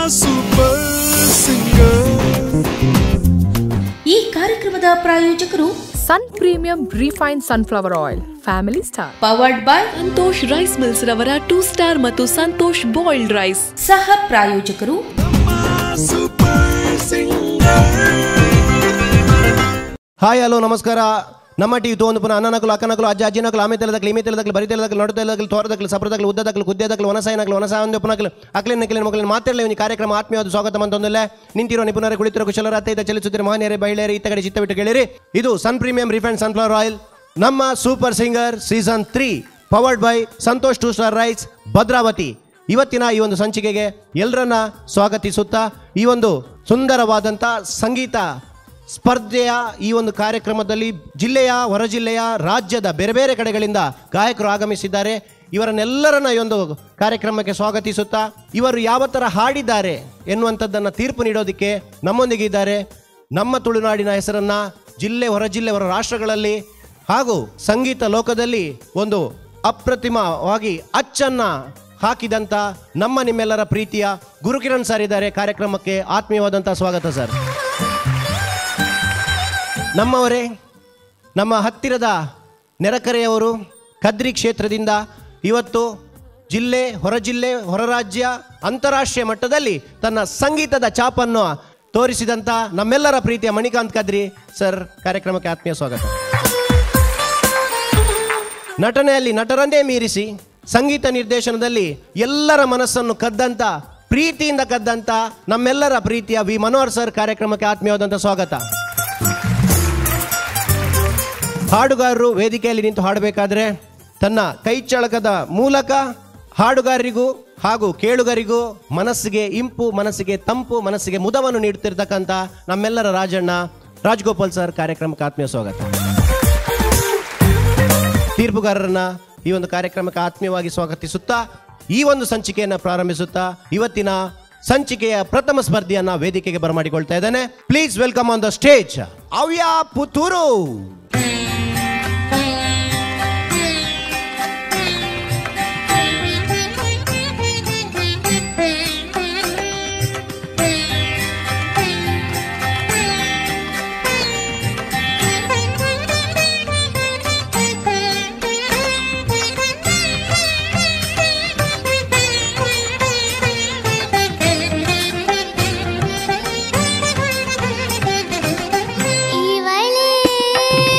Super singer ಈ ಕಾರ್ಯಕ್ರಮದ ಪ್ರಾಯೋಜಕರು sun premium refine sunflower oil family star powered by Santosh rice mills ರವರ two star ಮತ್ತು ಸಂತೋಷ್ ಬಾಯ್ಲ್ಡ್ ರೈಸ್ ಸಹ ಪ್ರಾಯೋಜಕರು ಸೂಪರ್ ಸಿಂಗರ್ ಹಾಯ್ ಹಲೋ ನಮಸ್ಕಾರ ನಮ್ಮ ಟಿ ಒಂದು ಪುನಃ ಅಣ್ಣನಕಲು ಅಕ್ಕನಕಲು ಅಜ್ಜ ಅಜ್ಜಿನಕಲು ಆಮೆ ತೆಲದಕಲು ಇಮೆ ತೆಲದಕಲು ಬರಿ ತೆಲದಕಲು ನಡು ತೆಲದಕಲು ತೋರದಕಲು ಸಪ್ರದಕಲು ಉದ್ದದಕಲು ಕುದ್ದದಕಲು ಒನಸಾಯನಕಲು ಒನಸ ಒಂದು ಪುನಕಲು ಅಕ್ಲಿನ ನಕಲಿನ ಮಕ್ಕಳಿನ ಮಾತಿರಲಿ ಈ ಕಾರ್ಯಕ್ರಮ ಆತ್ಮೀಯವಾದ ಸ್ವಾಗತ ಮಂತೊಂದಲ್ಲೇ ನಿಂತಿರೋ ನಿಪುಣರ ಕುಳಿತಿರೋ ಕುಶಲರ ಅತ್ತೈದ ಚಲಿಸುತ್ತಿರೋ ಮಹನೀಯರೇ ಬಯಲೇರಿ ಇತ್ತ ಕಡೆ ಚಿತ್ತ ಬಿಟ್ಟು ಕೇಳಿರಿ ಇದು sun premium refined sunflower oil ನಮ್ಮ super singer season three powered by Santosh two star rice Bhadravati ಇವತ್ತಿನ ಈ ಒಂದು ಸಂಚಿಕೆಗೆ ಎಲ್ಲರನ್ನ ಸ್ವಾಗತಿಸುತ್ತಾ ಈ ಒಂದು ಸುಂದರವಾದಂಥ ಸಂಗೀತ ಸ್ಪರ್ಧೆಯ ಈ ಒಂದು ಕಾರ್ಯಕ್ರಮದಲ್ಲಿ ಜಿಲ್ಲೆಯ ಹೊರ ಜಿಲ್ಲೆಯ ರಾಜ್ಯದ ಬೇರೆ ಬೇರೆ ಕಡೆಗಳಿಂದ ಗಾಯಕರು ಆಗಮಿಸಿದ್ದಾರೆ ಇವರನ್ನೆಲ್ಲರನ್ನ ಈ ಒಂದು ಕಾರ್ಯಕ್ರಮಕ್ಕೆ ಸ್ವಾಗತಿಸುತ್ತಾ ಇವರು ಯಾವ ಥರ ಹಾಡಿದ್ದಾರೆ ಎನ್ನುವಂಥದ್ದನ್ನು ತೀರ್ಪು ನೀಡೋದಕ್ಕೆ ನಮ್ಮೊಂದಿಗೆ ಇದ್ದಾರೆ ನಮ್ಮ ತುಳುನಾಡಿನ ಹೆಸರನ್ನ ಜಿಲ್ಲೆ ಹೊರ ಜಿಲ್ಲೆ ಹೊರ ರಾಷ್ಟ್ರಗಳಲ್ಲಿ ಹಾಗೂ ಸಂಗೀತ ಲೋಕದಲ್ಲಿ ಒಂದು ಅಪ್ರತಿಮವಾಗಿ ಅಚ್ಚನ್ನ ಹಾಕಿದಂಥ ನಮ್ಮ ನಿಮ್ಮೆಲ್ಲರ ಪ್ರೀತಿಯ ಗುರುಕಿರಣ್ ಸರ್ ಇದ್ದಾರೆ ಕಾರ್ಯಕ್ರಮಕ್ಕೆ ಆತ್ಮೀಯವಾದಂಥ ಸ್ವಾಗತ ಸರ್ ನಮ್ಮವರೇ ನಮ್ಮ ಹತ್ತಿರದ ನೆರೆಕರೆಯವರು ಕದ್ರಿ ಕ್ಷೇತ್ರದಿಂದ ಇವತ್ತು ಜಿಲ್ಲೆ ಹೊರ ಜಿಲ್ಲೆ ಹೊರ ರಾಜ್ಯ ಅಂತಾರಾಷ್ಟ್ರೀಯ ಮಟ್ಟದಲ್ಲಿ ತನ್ನ ಸಂಗೀತದ ಚಾಪನ್ನು ತೋರಿಸಿದಂಥ ನಮ್ಮೆಲ್ಲರ ಪ್ರೀತಿಯ ಮಣಿಕಾಂತ್ ಕದ್ರಿ ಸರ್ ಕಾರ್ಯಕ್ರಮಕ್ಕೆ ಆತ್ಮೀಯ ಸ್ವಾಗತ ನಟನೆಯಲ್ಲಿ ನಟರನ್ನೇ ಮೀರಿಸಿ ಸಂಗೀತ ನಿರ್ದೇಶನದಲ್ಲಿ ಎಲ್ಲರ ಮನಸ್ಸನ್ನು ಕದ್ದಂತ ಪ್ರೀತಿಯಿಂದ ಕದ್ದಂತ ನಮ್ಮೆಲ್ಲರ ಪ್ರೀತಿಯ ವಿ ಮನೋಹರ್ ಸರ್ ಕಾರ್ಯಕ್ರಮಕ್ಕೆ ಆತ್ಮೀಯವಾದಂಥ ಸ್ವಾಗತ ಹಾಡುಗಾರರು ವೇದಿಕೆಯಲ್ಲಿ ನಿಂತು ಹಾಡಬೇಕಾದ್ರೆ ತನ್ನ ಕೈಚಳಕದ ಮೂಲಕ ಹಾಡುಗಾರರಿಗೂ ಹಾಗೂ ಕೇಳುಗರಿಗೂ ಮನಸ್ಸಿಗೆ ಇಂಪು ಮನಸ್ಸಿಗೆ ತಂಪು ಮನಸ್ಸಿಗೆ ಮುದವನ್ನು ನೀಡುತ್ತಿರ್ತಕ್ಕಂಥ ನಮ್ಮೆಲ್ಲರ ರಾಜಣ್ಣ ರಾಜ್ಗೋಪಾಲ್ ಸರ್ ಕಾರ್ಯಕ್ರಮಕ್ಕೆ ಆತ್ಮೀಯ ಸ್ವಾಗತ ತೀರ್ಪುಗಾರರನ್ನ ಈ ಒಂದು ಕಾರ್ಯಕ್ರಮಕ್ಕೆ ಆತ್ಮೀಯವಾಗಿ ಸ್ವಾಗತಿಸುತ್ತಾ ಈ ಒಂದು ಸಂಚಿಕೆಯನ್ನ ಪ್ರಾರಂಭಿಸುತ್ತಾ ಇವತ್ತಿನ ಸಂಚಿಕೆಯ ಪ್ರಥಮ ಸ್ಪರ್ಧೆಯನ್ನ ವೇದಿಕೆಗೆ ಬರಮಾಡಿಕೊಳ್ತಾ ಇದ್ದೇನೆ please welcome on the stage Avya Puttur ಇವಳೇ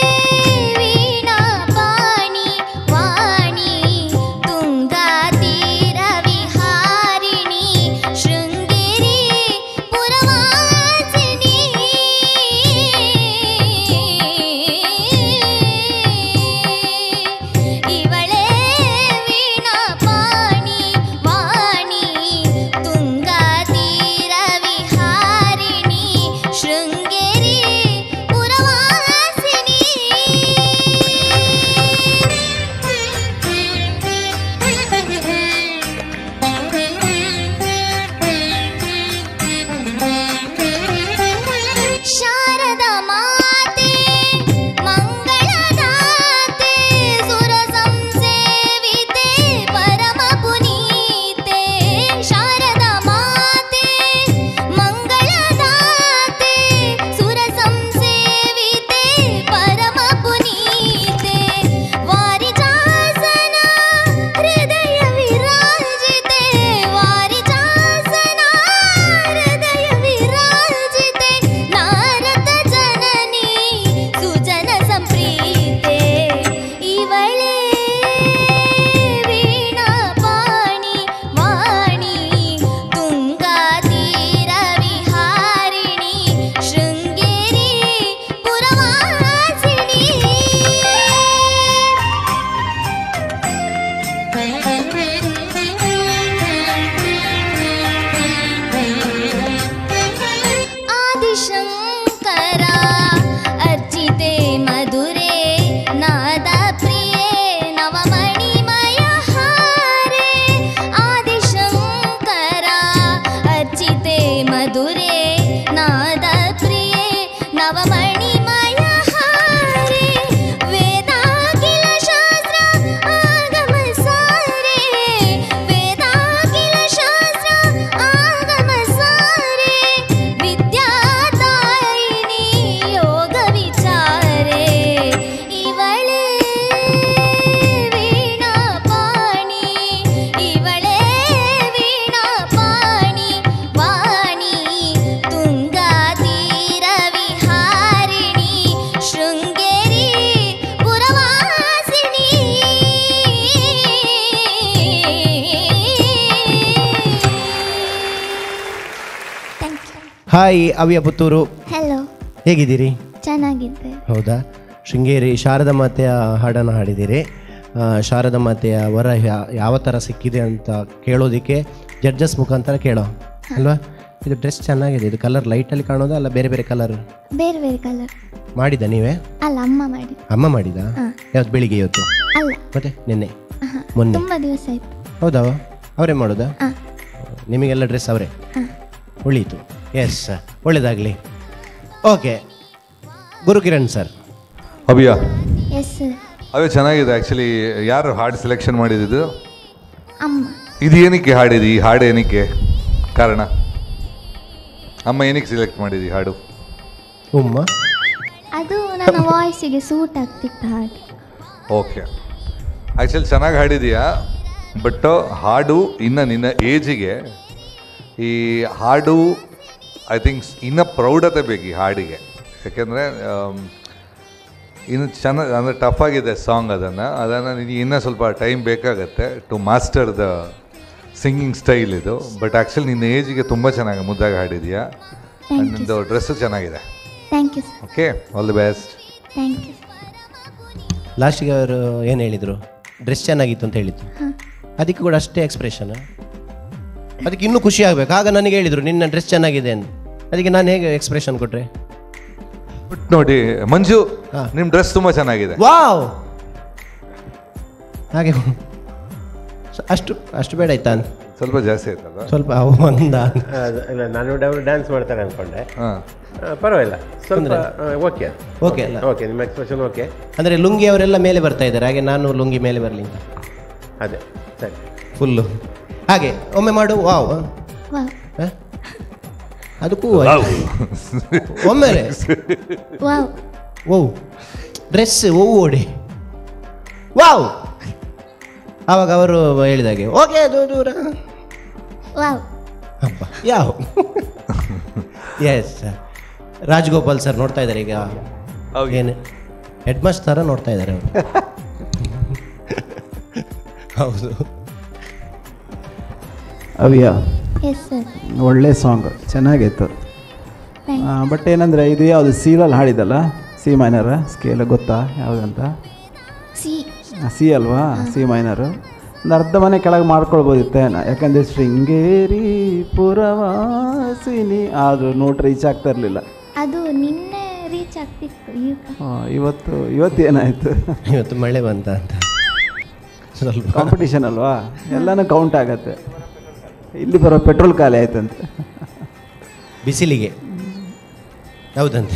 ಹಾಯ್ ಅವ್ಯ ಪುತ್ತೂರು ಹಲೋ ಹೇಗಿದ್ದೀರಿ ಚೆನ್ನಾಗಿದ್ದೆ ಹೌದಾ ಶೃಂಗೇರಿ ಶಾರದಾ ಮಾತೆಯ ಹಾಡನ್ನು ಹಾಡಿದ್ದೀರಿ ಆ, ಶಾರದಾ ಮಾತೆಯ ವರ ಯಾ- ಯಾವ ಥರ ಸಿಕ್ಕಿದೆ ಅಂತ ಕೇಳೋದಕ್ಕೆ ಜಡ್ಜಸ್ ಮುಖಾಂತರ ಕೇಳೋ ಅಲ್ವಾ ಇದು ಡ್ರೆಸ್ ಚೆನ್ನಾಗಿದೆ ಇದು ಕಲರ್ ಲೈಟಲ್ಲಿ ಕಾಣೋದಾ ಅಲ್ಲ ಬೇರೆ ಬೇರೆ ಕಲರ್ ಬೇರೆ ಬೇರೆ ಕಲರ್ ಮಾಡಿದ ನೀವೇ ಅಲ್ಲ ಅಮ್ಮ ಮಾಡಿ ಅಮ್ಮ ಮಾಡಿದ ಯಾವತ್ತು ಬೆಳಿಗ್ಗೆ ಇವತ್ತು ಅಲ್ಲ ಮತ್ತೆ ನಿನ್ನೆ ಮೊನ್ನೆ ತುಂಬ ದಿವಸ ಆಯ್ತು ಹೌದಾ ಅವರೇ ಮಾಡೋದಾ ಹಾಂ ನಿಮಗೆಲ್ಲ ಡ್ರೆಸ್ ಅವರೇ ಉಳೀತು ಎಸ್ ಒಳ್ಳೇದಾಗಲಿ ಓಕೆ ಗುರುಕಿರಣ್ ಸರ್ ಅಭಿಯ ಎಸ್ ಸರ್ ಅವೇ ಚೆನ್ನಾಗಿದೆ ಆ್ಯಕ್ಚುಲಿ ಯಾರು ಹಾಡು ಸೆಲೆಕ್ಷನ್ ಮಾಡಿದ್ದು ಅಮ್ಮ ಇದು ಏನಕ್ಕೆ ಹಾಡಿದಿ ಈ ಹಾಡು ಏನಕ್ಕೆ ಕಾರಣ ಅಮ್ಮ ಏನಕ್ಕೆ ಸೆಲೆಕ್ಟ್ ಮಾಡಿದಿ ಹಾಡು ಉಮ್ಮ ಅದು ನನ್ನ ವಾಯ್ಸಿಗೆ ಸೂಟ್ ಆಗ್ತಿತ್ತು ಹಾಗೆ ಓಕೆ ಆ್ಯಕ್ಚುಲಿ ಚೆನ್ನಾಗಿ ಹಾಡಿದೀಯಾ ಬಟ್ ಹಾಡು ಇನ್ನು ನಿನ್ನ ಏಜಿಗೆ ಈ ಹಾಡು ಐ ಥಿಂಕ್ ಇನ್ನು ಪ್ರೌಢತೆ ಬೇಕು ಈ ಹಾಡಿಗೆ ಯಾಕೆಂದರೆ ಇನ್ನು ಚೆನ್ನಾಗಿ ಅಂದರೆ ಟಫ್ ಆಗಿದೆ ಸಾಂಗ್ ಅದನ್ನು ಅದನ್ನು ನಿನಗೆ ಇನ್ನೂ ಸ್ವಲ್ಪ ಟೈಮ್ ಬೇಕಾಗತ್ತೆ to master the singing style ಇದು ಬಟ್ ಆ್ಯಕ್ಚುಲಿ ನಿನ್ನ ಏಜಿಗೆ ತುಂಬ ಚೆನ್ನಾಗಿ ಮುದ್ದಾಗಿ ಹಾಡಿದೀಯಾ ನಿಮ್ಮದು ಡ್ರೆಸ್ಸು ಚೆನ್ನಾಗಿದೆ thank you sir okay all the best thank you ಲಾಸ್ಟಿಗೆ ಅವರು ಏನು ಹೇಳಿದರು ಡ್ರೆಸ್ ಚೆನ್ನಾಗಿತ್ತು ಅಂತ ಹೇಳಿದ್ದು ಅದಕ್ಕೆ ಕೂಡ ಅಷ್ಟೇ ಎಕ್ಸ್ಪ್ರೆಷನ್ ಅದಕ್ಕೆ ಇನ್ನೂ ಖುಷಿ ಆಗಬೇಕು ಆಗ ನನಗೆ ಹೇಳಿದರು ನಿನ್ನ ಡ್ರೆಸ್ ಚೆನ್ನಾಗಿದೆ ಅಂತ ಅದಕ್ಕೆ ನಾನು ಹೇಗೆ ಎಕ್ಸ್ಪ್ರೆಷನ್ ಕೊಟ್ಟರೆ ಬಟ್ ನೋಡಿ ಮಂಜು ನಿಮ್ಮ ಡ್ರೆಸ್ ತುಂಬ ಚೆನ್ನಾಗಿದೆ ವಾವ್ ಹಾಗೆ ಸ- ಅಷ್ಟು ಅಷ್ಟು ಬೇಡ ಆಯ್ತಾ ಅಂತ ಸ್ವಲ್ಪ ಜಾಸ್ತಿ ಆಯ್ತಲ್ಲ ಸ್ವಲ್ಪ ಒಂದ ಇಲ್ಲ ನಾನು ಡ್ಯಾನ್ಸ್ ಮಾಡ್ತಾರೆ ಅನ್ಕೊಂಡೆ ಹಾಂ ಆ, ಪರವಾಗಿಲ್ಲ ಸ್ವಲ್ಪ ಓಕೆ ಓಕೆ ಅಲ್ಲ ಓಕೆ ನಿಮ್ಮ ಎಕ್ಸ್ಪ್ರೆಷನ್ ಓಕೆ ಅಂದರೆ ಲುಂಗಿ ಅವರೆಲ್ಲ ಮೇಲೆ ಬರ್ತಾ ಇದ್ದಾರೆ ಹಾಗೆ ನಾನು ಲುಂಗಿ ಮೇಲೆ ಬರಲಿ ಅಂತ ಅದೇ ಸರಿ ಫುಲ್ಲು ಹಾಗೆ ಒಮ್ಮೆ ಮಾಡು ವಾವ್ ವಾ ಹ? ಅದಕ್ಕೂ ಒಮ್ಮೆಲೆ ವಾವ್ ಓ ಡ್ರೆಸ್ ಓ ಓಡಿ ವಾವ್ ಆವಾಗ ಅವರು ಹೇಳಿದಾಗೆ ಓಕೆ ದೂರ ವಾವ್ ಅಪ್ಪ ಯಾವ ಎಸ್ ರಾಜ್ಗೋಪಾಲ್ ಸರ್ ನೋಡ್ತಾ ಇದ್ದಾರೆ ಈಗ ಏನು ಹೆಡ್ ಮಾಸ್ಟರ್ ಥರ ನೋಡ್ತಾ ಇದ್ದಾರೆ ಅವರು ಹೌದು ಅವ್ಯ ಎಸ್ ಸರ್ ಒಳ್ಳೆ ಸಾಂಗ್ ಚೆನ್ನಾಗಿತ್ತು ಥ್ಯಾಂಕ್ ಬಟ್ ಏನಂದರೆ ಇದು ಯಾವುದು ಸೀಲಲ್ಲಿ ಹಾಡಿದಲ್ಲ ಸಿ ಮೈನರ ಸ್ಕೇಲ್ ಗೊತ್ತಾ ಯಾವುದಂತ ಸಿ ಸಿ ಅಲ್ವಾ ಸಿ ಮೈನರು ಒಂದು ಅರ್ಧ ಮನೆ ಕೆಳಗೆ ಮಾಡ್ಕೊಳ್ಬೋದಿತ್ತೇನ ಯಾಕಂದರೆ ಶೃಂಗೇರಿ ಪುರವಾಸಿನಿ ಆದರೂ ನೋಟ್ ರೀಚ್ ಆಗ್ತಾ ಇರಲಿಲ್ಲ ಅದು ನಿನ್ನೆ ರೀಚ್ ಆಗ್ತಿತ್ತು ಈಗ ಇವತ್ತು ಇವತ್ತು ಏನಾಯಿತು ಇವತ್ತು ಮಳೆ ಬಂತ ಅಂತ ಸ್ವಲ್ಪ ಕಾಂಪಿಟಿಷನ್ ಅಲ್ವಾ ಎಲ್ಲನೂ ಕೌಂಟ್ ಆಗತ್ತೆ ಇಲ್ಲಿ ಬರೋ ಪೆಟ್ರೋಲ್ ಖಾಲಿ ಆಯ್ತಂತೆ ಬಿಸಿಲಿಗೆ ಹೌದಂತೆ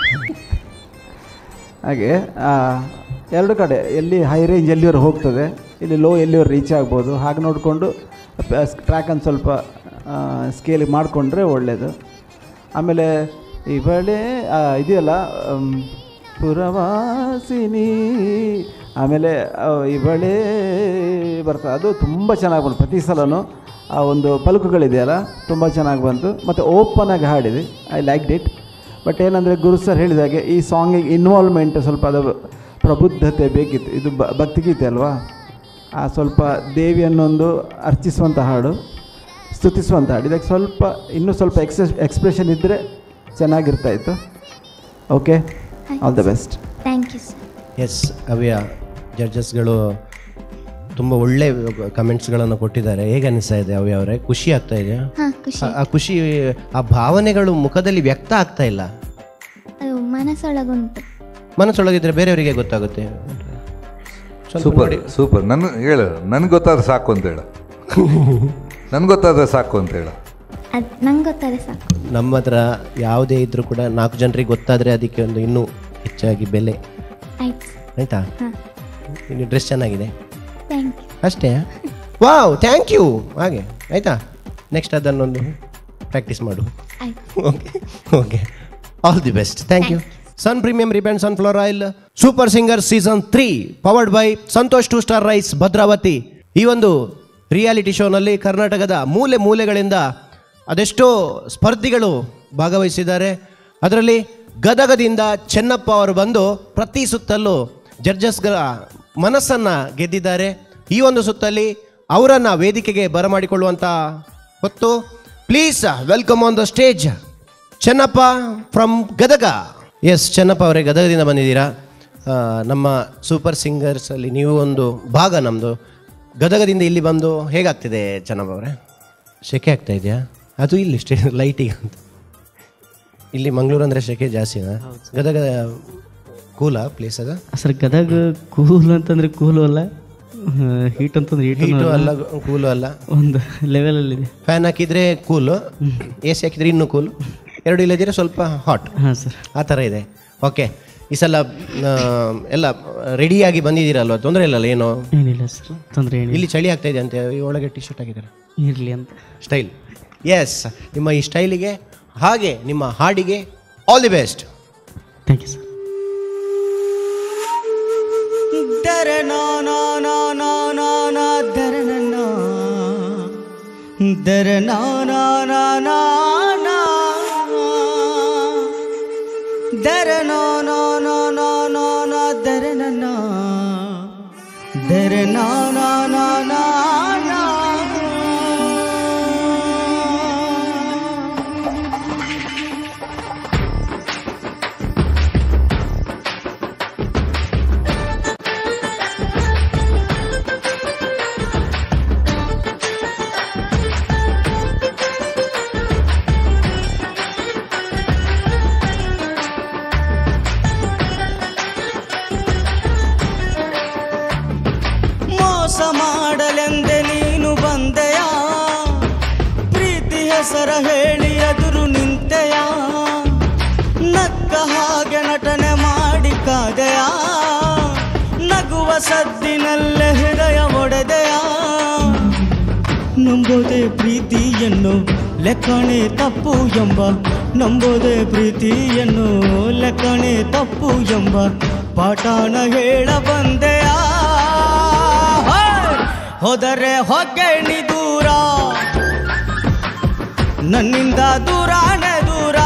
ಹಾಗೆ ಆ, ಎರಡು ಕಡೆ ಎಲ್ಲಿ ಹೈ ರೇಂಜ್ ಎಲ್ಲಿವರೆಗೆ ಹೋಗ್ತದೆ ಇಲ್ಲಿ ಲೋ ಎಲ್ಲಿವರೆಗೆ ರೀಚ್ ಆಗ್ಬೋದು ಹಾಗೆ ನೋಡಿಕೊಂಡು ಟ್ರ್ಯಾಕನ್ನು ಸ್ವಲ್ಪ ಸ್ಕೇಲಿಗೆ ಮಾಡಿಕೊಂಡ್ರೆ ಒಳ್ಳೆಯದು ಆಮೇಲೆ ಇವಳೇ ಆ, ಇದೆಯಲ್ಲ ಅಮ್, ಪುರವಾಸಿನಿ ಆಮೇಲೆ ಆ, ಇವಳೇ ಬರ್ತದೆ ಅದು ತುಂಬ ಚೆನ್ನಾಗಿ ಬಂತು ಪ್ರತಿ ಸಲನೂ ಆ ಒಂದು ಪಲುಕುಗಳಿದೆಯಲ್ಲ ತುಂಬ ಚೆನ್ನಾಗಿ ಬಂತು ಮತ್ತು ಓಪನ್ ಆಗಿ ಹಾಡಿದೆ ಐ ಲೈಕ್ ಇಟ್ ಬಟ್ ಏನಂದರೆ ಗುರು ಸರ್ ಹೇಳಿದಾಗೆ ಈ ಸಾಂಗಿಗೆ ಇನ್ವಾಲ್ವ್ಮೆಂಟ್ ಸ್ವಲ್ಪ ಅದು ಪ್ರಬುದ್ಧತೆ ಬೇಕಿತ್ತು ಇದು ಬ ಭಕ್ತಿಗೀತೆ ಅಲ್ವಾ ಆ ಸ್ವಲ್ಪ ದೇವಿಯನ್ನೊಂದು ಅರ್ಚಿಸುವಂಥ ಹಾಡು ಸ್ತುತಿಸುವಂಥ ಹಾಡು ಇದಕ್ಕೆ ಸ್ವಲ್ಪ ಇನ್ನೂ ಸ್ವಲ್ಪ ಎಕ್ಸೆಸ್ ಎಕ್ಸ್ಪ್ರೆಷನ್ ಇದ್ದರೆ ಚೆನ್ನಾಗಿರ್ತಾ ಇತ್ತು okay all the best thank you sir yes Avya ಜಡ್ಜಸ್ಗಳು ತುಂಬ ಒಳ್ಳೆ ಕಮೆಂಟ್ಸ್ಗಳನ್ನು ಕೊಟ್ಟಿದ್ದಾರೆ ಹೇಗೆ ಅನಿಸ್ತಾ ಇದೆ ಅವ್ಯ ಅವರೇ ಖುಷಿ ಆಗ್ತಾ ಇದೆಯಾ ಹಾಂ ಖುಷಿ ಆ- ಆ ಖುಷಿ ಆ ಭಾವನೆಗಳು ಮುಖದಲ್ಲಿ ವ್ಯಕ್ತ ಆಗ್ತಾ ಇಲ್ಲ ಅದು ಮನಸ್ಸೊಳಗುಂಟು ಮನಸ್ಸೊಳಗಿದ್ರೆ ಬೇರೆಯವರಿಗೆ ಗೊತ್ತಾಗುತ್ತೆ ಸ್ವಲ್ಪ ಸೂಪರ್ ನೋಡಿ. ಸೂಪರ್ ನನ್ ಹೇಳು ನನ್ಗೆ ಗೊತ್ತಾದ್ರೆ ಸಾಕು ಅಂತ ಹೇಳು ನನ್ಗೆ ಗೊತ್ತಾದ್ರೆ ಸಾಕು ಅಂತ ಹೇಳು ಅದು ನಂಗೆ ಗೊತ್ತದೆ ಸಾಕು ನಮ್ಮ ಹತ್ರ ಯಾವುದೇ ಇದ್ರೂ ಕೂಡ ನಾಲ್ಕು ಜನರಿಗೆ ಗೊತ್ತಾದರೆ ಅದಕ್ಕೆ ಒಂದು ಇನ್ನೂ ಹೆಚ್ಚಾಗಿ ಬೆಲೆ ಆಯ್ತು ಆಯ್ತಾ ಹಾಂ ಇನ್ನು ಡ್ರೆಸ್ ಚೆನ್ನಾಗಿದೆ ಥ್ಯಾಂಕ್ ಯು ಅಷ್ಟೇ ವಾವ್ ಥ್ಯಾಂಕ್ ಯು ಹಾಗೆ ಆಯಿತಾ ನೆಕ್ಸ್ಟ್ ಅದನ್ನೊಂದು ಪ್ರಾಕ್ಟೀಸ್ ಮಾಡು ಆಯ್ತು okay okay all the best thank you sun premium refined sunflower oil super singer season three powered by Santosh two star rice Bhadravati ಈ ಒಂದು ರಿಯಾಲಿಟಿ ಶೋನಲ್ಲಿ ಕರ್ನಾಟಕದ ಮೂಲೆ ಮೂಲೆಗಳಿಂದ ಅದೆಷ್ಟೋ ಸ್ಪರ್ಧಿಗಳು ಭಾಗವಹಿಸಿದ್ದಾರೆ ಅದರಲ್ಲಿ ಗದಗದಿಂದ ಚೆನ್ನಪ್ಪ ಅವರು ಬಂದು ಪ್ರತಿ ಸುತ್ತಲ್ಲೂ ಜಡ್ಜಸ್ಗಳ ಮನಸ್ಸನ್ನು ಗೆದ್ದಿದ್ದಾರೆ ಈ ಒಂದು ಸುತ್ತಲ್ಲಿ ಅವರನ್ನು ವೇದಿಕೆಗೆ ಬರಮಾಡಿಕೊಳ್ಳುವಂಥ ಹೊತ್ತು please welcome on the stage Chennappa from Gadag yes Chennappa ಅವರೇ ಗದಗದಿಂದ ಬಂದಿದ್ದೀರಾ ಆ, ನಮ್ಮ ಸೂಪರ್ ಸಿಂಗರ್ಸಲ್ಲಿ ನೀವು ಒಂದು ಭಾಗ ನಮ್ಮದು ಗದಗದಿಂದ ಇಲ್ಲಿ ಬಂದು ಹೇಗಾಗ್ತಿದೆ ಚೆನ್ನಪ್ಪ ಅವರೇ ಸೆಕೆ ಆಗ್ತಾ ಇದೆಯಾ ಅದು ಇಲ್ಲಿ ಸ್ಟೇ ಲೈಟಿಗೆ ಅಂತ ಇಲ್ಲಿ ಮಂಗಳೂರು ಅಂದರೆ ಸೆಕೆ ಜಾಸ್ತಿನಾ ಗದಗ ಕೂಲಾ ಪ್ಲೇಸ್ ಅದ ಸರ್ ಗದಗ ಕೂಲ್ ಅಂತಂದ್ರೆ ಕೂಲು ಅಲ್ಲ ಹೀಟ್ ಅಂತಂದ್ರೆ ಹೀಟು ಹೀಟು ಅಲ್ಲ ಕೂಲು ಅಲ್ಲ ಒಂದು ಲೆವೆಲಲ್ಲಿದೆ ಫ್ಯಾನ್ ಹಾಕಿದರೆ ಕೂಲು ಎ ಸಿ ಹಾಕಿದರೆ ಇನ್ನೂ ಕೂಲು ಎರಡು ಇಲ್ಲದಿದ್ರೆ ಸ್ವಲ್ಪ ಹಾಟ್ ಹಾಂ ಸರ್ ಆ ಥರ ಇದೆ ಓಕೆ ಈ ಸಲ ಆ, ಎಲ್ಲ ರೆಡಿಯಾಗಿ ಬಂದಿದ್ದೀರಲ್ವ ತೊಂದರೆ ಇಲ್ಲಲ್ಲ ಏನು ಏನಿಲ್ಲ ಸರ್ ತೊಂದರೆ ಏನಿಲ್ಲ ಇಲ್ಲಿ ಚಳಿ ಆಗ್ತಾ ಇದೆ ಅಂತ ಈ ಒಳಗೆ ಟಿ ಶರ್ಟ್ ಹಾಕಿದ್ದಾರೆ ಇರಲಿ ಅಂತ ಸ್ಟೈಲ್ ಎಸ್ ನಿಮ್ಮ ಈ ಸ್ಟೈಲಿಗೆ ಹಾಗೆ ನಿಮ್ಮ ಹಾಡಿಗೆ all the best thank you sir ದರ ನಾ ನಾ ನಾ ನಾ ನಾ ನಾ ದರ ನ ನಾ. ದರ ನಾ ನಾ ನಾ ನಾ ನಾ. ದರ ನಾ ನಾ ನಾ ನಾ ನಾ ನಾ ದರ ನ ನಾ. ದರ ನಾ ನಾ ನಾ ನಾ ನಾ. ಮೋಸ ಮಾಡಲೆಂದೆ ನೀನು ಬಂದೆಯ ಪ್ರೀತಿ ಹೆಸರ ಹೇಳಿ ಎದುರು ನಿಂತೆಯ ನಕ್ಕ ಹಾಗೆ ನಟನೆ ಮಾಡಿ ಕಾದೆಯ ನಗುವ ಸದ್ದಿನಲ್ಲೇ ಹೃದಯ ಒಡೆದೆಯ ನಂಬೋದೆ ಪ್ರೀತಿಯನ್ನು ಲೆಕ್ಕಣೆ ತಪ್ಪು ಎಂಬ ನಂಬೋದೆ ಪ್ರೀತಿಯನ್ನು ಲೆಕ್ಕಣೆ ತಪ್ಪು ಎಂಬ ಪಾಠಾನ ಹೇಳ ಬಂದೆಯ ಹೋದರೆ ಹೊಗೆಣಿ ದೂರ ನನ್ನಿಂದ ದೂರಾನೆ ದೂರ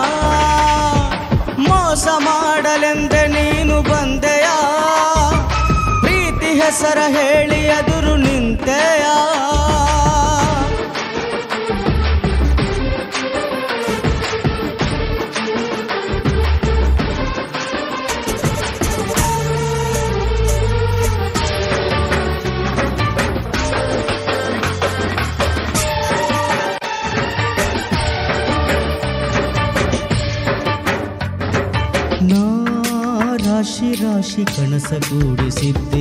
ಮೋಸ ಮಾಡಲೆಂದೆ ನೀನು ಬಂದೆಯ ಪ್ರೀತಿ ಹೆಸರ ಹೇಳಿ ಎದುರು ನಿಂತೆಯ ನಾ ರಾಶಿ ರಾಶಿ ಕನಸಗೂಡಿಸಿದ್ದೆ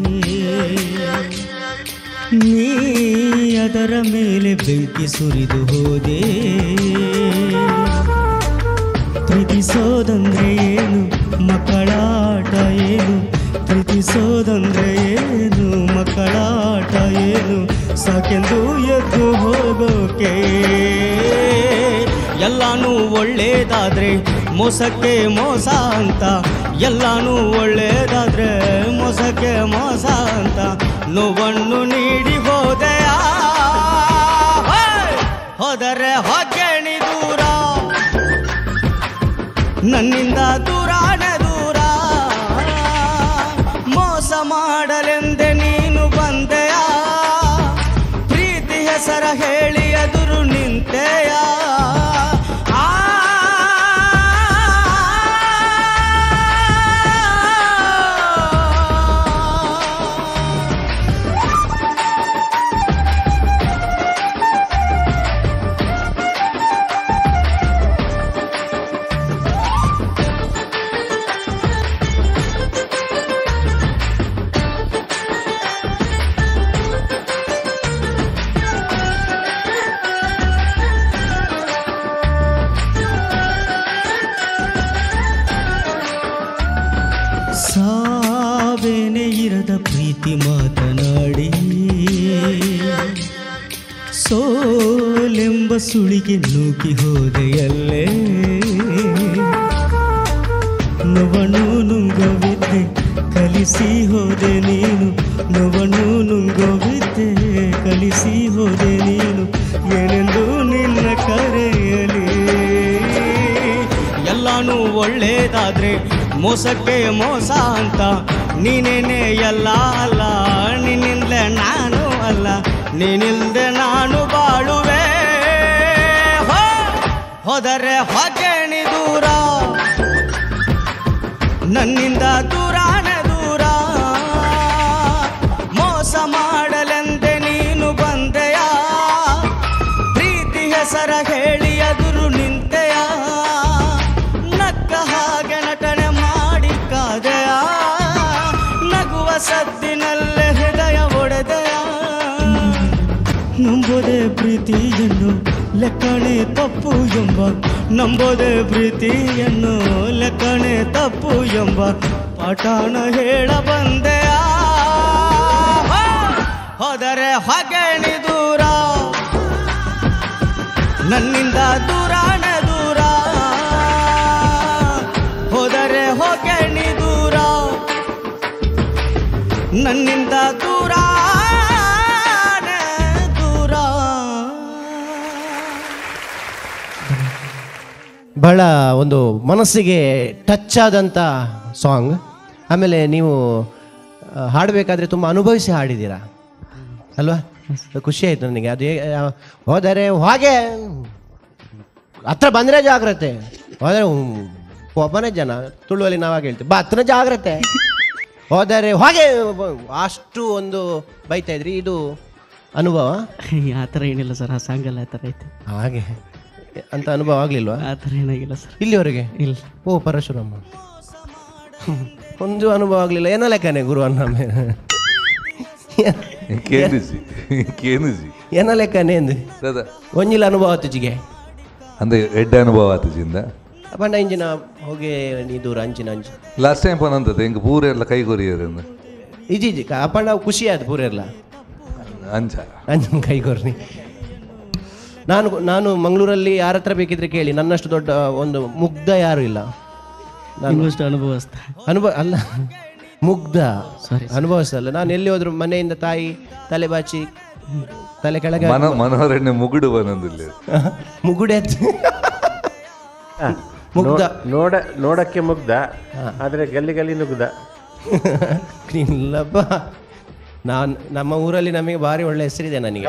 ನೀ ಅದರ ಮೇಲೆ ಬೆಂಕಿ ಸುರಿದು ಹೋದೆ ಪ್ರೀತಿಸೋದಂದ್ರೆ ಏನು ಮಕ್ಕಳಾಟ ಏನು ಪ್ರೀತಿಸೋದಂದ್ರೆ ಏನು ಮಕ್ಕಳಾಟ ಏನು ಸಾಕೆಂದು ಎದ್ದು ಹೋಗೋಕೆ ಎಲ್ಲಾನು ಒಳ್ಳೇದಾದ್ರೆ ಮೋಸಕ್ಕೆ ಮೋಸ ಅಂತ ಎಲ್ಲಾನು ಒಳ್ಳೇದಾದ್ರೆ ಮೋಸಕ್ಕೆ ಮೋಸ ಅಂತ ನೋವನ್ನು ನೀಡಿ ಹೋದೆಯ ಹೋದರೆ ಹೊಗೆಣಿ ದೂರ ನನ್ನಿಂದ ದೂರಾನೆ ದೂರ ಮೋಸ ಮಾಡಲೆಂದೆ ನೀನು ಬಂದೆಯ ಪ್ರೀತಿ ಹೆಸರ ಹೇಳಿ ಎದುರು ನಿಂತೆಯ ಆ ಸಾವೇನೆ ಇರದ ಪ್ರೀತಿ ಮಾತನಾಡಿ ಸೋಲೆಂಬ ಸುಳಿಗೆ ನೂಕಿ ಹೋದೆಯಲ್ಲೇ ನವನು ನುಂಗವಿದ್ದೆ ಕಲಿಸಿ ಹೋದೆ ನೀನು ನವನು ನುಂಗವಿದ್ದೆ ಕಲಿಸಿ ಹೋದೆ ನೀನು ಏನೆಂದು ನಿನ್ನ ಕರೆಯಲಿ ಎಲ್ಲಾನು ಒಳ್ಳೇದಾದ್ರೆ ಮೋಸಕ್ಕೆ ಮೋಸ ಅಂತ ನೀನೇನೆ ಎಲ್ಲ ಅಲ್ಲ ನಿನ್ನಿಂದಲೇ ನಾನು ಅಲ್ಲ ನೀನಿಲ್ದೆ ನಾನು ಬಾಳುವೆ ಹೋ! ಹೋದರೆ ಹೊಗೆಣಿ ದೂರ ನನ್ನಿಂದ ದೂರಾನ ದೂರ ಮೋಸ ಮಾಡಲೆಂದೆ ನೀನು ಬಂದೆಯ ಪ್ರೀತಿ ಹೆಸರ ಹೇಳಿ ಎದುರು ನಿಂತೆಯ ನಕ್ಕ ಹಾಗೆ ನಟನೆ ಮಾಡಿ ಕಾದೆಯ ನಗುವ ಸದ್ದಿನಲ್ಲೇ ಹೃದಯ ಒಡೆದೆಯ ನಂಬೋದೆ ಪ್ರೀತಿಯನ್ನು ಲೆಕ್ಕಣೆ ತಪ್ಪು ಎಂಬ ನಂಬೋದೆ ಪ್ರೀತಿಯನ್ನು ಲೆಕ್ಕಣೆ ತಪ್ಪು ಎಂಬ ಪಾಠಾಣ ಹೇಳ ಬಂದೆಯ ಹೋದರೆ ಹೊಗೆಣಿ ದೂರ ನನ್ನಿಂದ ದೂರಾಣ ದೂರ ಹೋದರೆ ಹೊಗೆಣಿ ದೂರ ನನ್ನಿಂದ ದೂರ ದೂರ ಬಹಳ ಒಂದು ಮನಸ್ಸಿಗೆ ಟಚ್ ಆದಂಥ ಸಾಂಗ್ ಆಮೇಲೆ ನೀವು ಆ, ಹಾಡಬೇಕಾದ್ರೆ ತುಂಬ ಅನುಭವಿಸಿ ಹಾಡಿದ್ದೀರಾ ಅಲ್ವಾ ಖುಷಿ ಆಯ್ತು ನನಗೆ ಅದು ಹೇಗೆ, ಆ, ಹೋದರೆ ಹಾಗೆ ಹತ್ರ ಬಂದರೆ ಜಾಗ್ರತೆ ಹೋದರೆ ಒಬ್ಬನೇ ಜನ ತುಳುವಲ್ಲಿ ನಾವಾಗ ಹೇಳ್ತೀವಿ ಬಾ ಹತ್ರ ಜಾಗ್ರತೆ ಹೋದರೆ ಹಾಗೆ ಅಷ್ಟು ಒಂದು ಬೈತಾ ಇದ್ರಿ ಇದು ಅನುಭವ ಆ ಥರ ಏನಿಲ್ಲ ಸರ್ ಆ ಸಾಂಗಲ್ಲ ಆ ಥರ ಐತೆ ಹಾಗೆ ಅಂತ ಅನುಭವ ಆಗ್ಲಿಲ್ವಾ ಆ ಥರ ಏನಾಗಿಲ್ಲ ಸರ್ ಇಲ್ಲಿವರೆಗೆ ಇಲ್ಲ ಓ ಪರಶುರಾಮ ಒಂದು ಅನುಭವ ಆಗಲಿಲ್ಲ ಏನೋ ಲೆಕ್ಕನೆ ಗುರು ಅನ್ನ ಕೇನಿಸಿ ಕೇನಿಸಿ ಏನೋ ಲೆಕ್ಕನೆ ಎಂದು ದಾದಾ ಒಂಜಿಲ ಅನುಭವ ತುಜಿಗೆ ಅಂದ್ರೆ ಎಡ್ಡ ಅನುಭವ ಆತಜಿಂದ ಪಂಡ ಇಂಜಿನ ಹೋಗಿ ನೀ ದೂರ ಅಂಚಿನ ಅಂಚು ಲಾಸ್ಟ್ ಟೈಮ್ ಪನಂತದ ಹೆಂಗ್ ಪೂರ ಎಲ್ಲ ಕೈಗೊರಿಯರು ಇಜಿ ಇಜಿ ಅಪ್ಪಂಡ ಖುಷಿ ಆಯ್ತು ಪೂರ ಎಲ್ಲ ಅಂಚ ಅಂಜನ್ ಕೈಗೊರ್ನಿ ನಾನು ನಾನು ಮಂಗಳೂರಲ್ಲಿ ಯಾರ ಹತ್ರ ಬೇಕಿದ್ರೆ ಕೇಳಿ ನನ್ನಷ್ಟು ದೊಡ್ಡ ಒಂದು ಮುಗ್ಧ ಯಾರು ಇಲ್ಲ ನಾನು ನಿಮ್ಮಷ್ಟು ಅನುಭವಸ್ತ ಅನುಭವ ಅಲ್ಲ ಮುಗ್ಧ Sorry, ಅನುಭವಿಸಲ್ಲ ನಾನು ಎಲ್ಲಿ ಹೋದ್ರು ಮನೆಯಿಂದ ತಾಯಿ ತಲೆ ಬಾಚಿ ತಲೆ ಕೆಳಗೆ ಮನ ಮನೋಹರಣ್ಯ ಮುಗುಡು ಬನಂದಿಲ್ಲ ಮುಗುಡೆ ಮುಗ್ಧ ನೋಡ ನೋಡಕ್ಕೆ ಮುಗ್ಧ ಆದರೆ ಗಲ್ಲಿ ಗಲ್ಲಿ ನುಗ್ದ ಇಲ್ಲಪ್ಪ ನಾನು ನಮ್ಮ ಊರಲ್ಲಿ ನಮಗೆ ಭಾರಿ ಒಳ್ಳೆ ಹೆಸರಿದೆ ನನಗೆ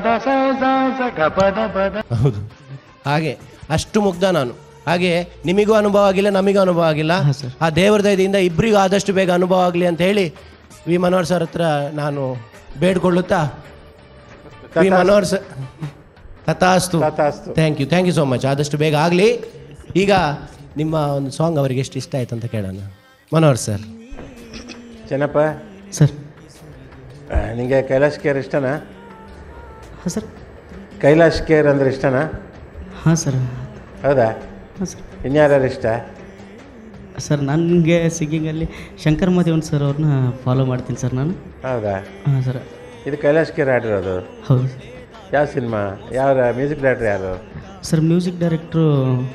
ಹೌದು ಹಾಗೆ ಅಷ್ಟು ಮುಗ್ಧ ನಾನು ಹಾಗೆ ನಿಮಗೂ ಅನುಭವ ಆಗಿಲ್ಲ ನಮಗೂ ಅನುಭವ ಆಗಿಲ್ಲ ಆ ದೇವರ ದಯದಿಂದ ಇಬ್ಬರಿಗೂ ಆದಷ್ಟು ಬೇಗ ಅನುಭವ ಆಗಲಿ ಅಂತ ಹೇಳಿ ವಿ ಮನೋಹರ್ ಸರ್ ಹತ್ರ ನಾನು ಬೇಡ್ಕೊಳ್ಳುತ್ತಾ ವಿ ಮನೋಹರ್ ಸರ್ ತಥಾಸ್ತು ತಥಾಸ್ತು. Thank you thank you so much ಆದಷ್ಟು ಬೇಗ ಆಗಲಿ ಈಗ ನಿಮ್ಮ ಒಂದು ಸಾಂಗ್ ಅವರಿಗೆ ಎಷ್ಟು ಇಷ್ಟ ಆಯ್ತು ಅಂತ ಕೇಳೋಣ ಮನೋಹರ್ ಸರ್ ಚೆನ್ನಪ್ಪ ಸರ್ ಆ, ನಿಂಗೆ ಕೈಲಾಶ್ ಕೇರ್ ಇಷ್ಟನಾ ಹಾಂ ಸರ್ ಕೈಲಾಶ್ ಕೇರ್ ಅಂದ್ರೆ ಇಷ್ಟನಾ ಹಾಂ ಸರ್ ಹೌದಾ ಹಾಂ ಸರ್ ಇನ್ಯಾರ್ಯಾರು ಇಷ್ಟ ಸರ್ ನನಗೆ ಸಿಂಗಿಂಗಲ್ಲಿ ಶಂಕರ್ ಮದೇವನ್ ಸರ್ ಅವ್ರನ್ನ ಫಾಲೋ ಮಾಡ್ತೀನಿ ಸರ್ ನಾನು ಹೌದಾ ಹಾಂ ಸರ್ ಇದು ಕೈಲಾಶ್ ಕೇರ್ ಆಡಿರೋದು ಹೌದು ಯಾವ ಸಿನಿಮಾ ಯಾವ ಮ್ಯೂಸಿಕ್ ಡೈರೆಕ್ಟರ್ ಯಾರು ಸರ್ ಮ್ಯೂಸಿಕ್ ಡೈರೆಕ್ಟ್ರು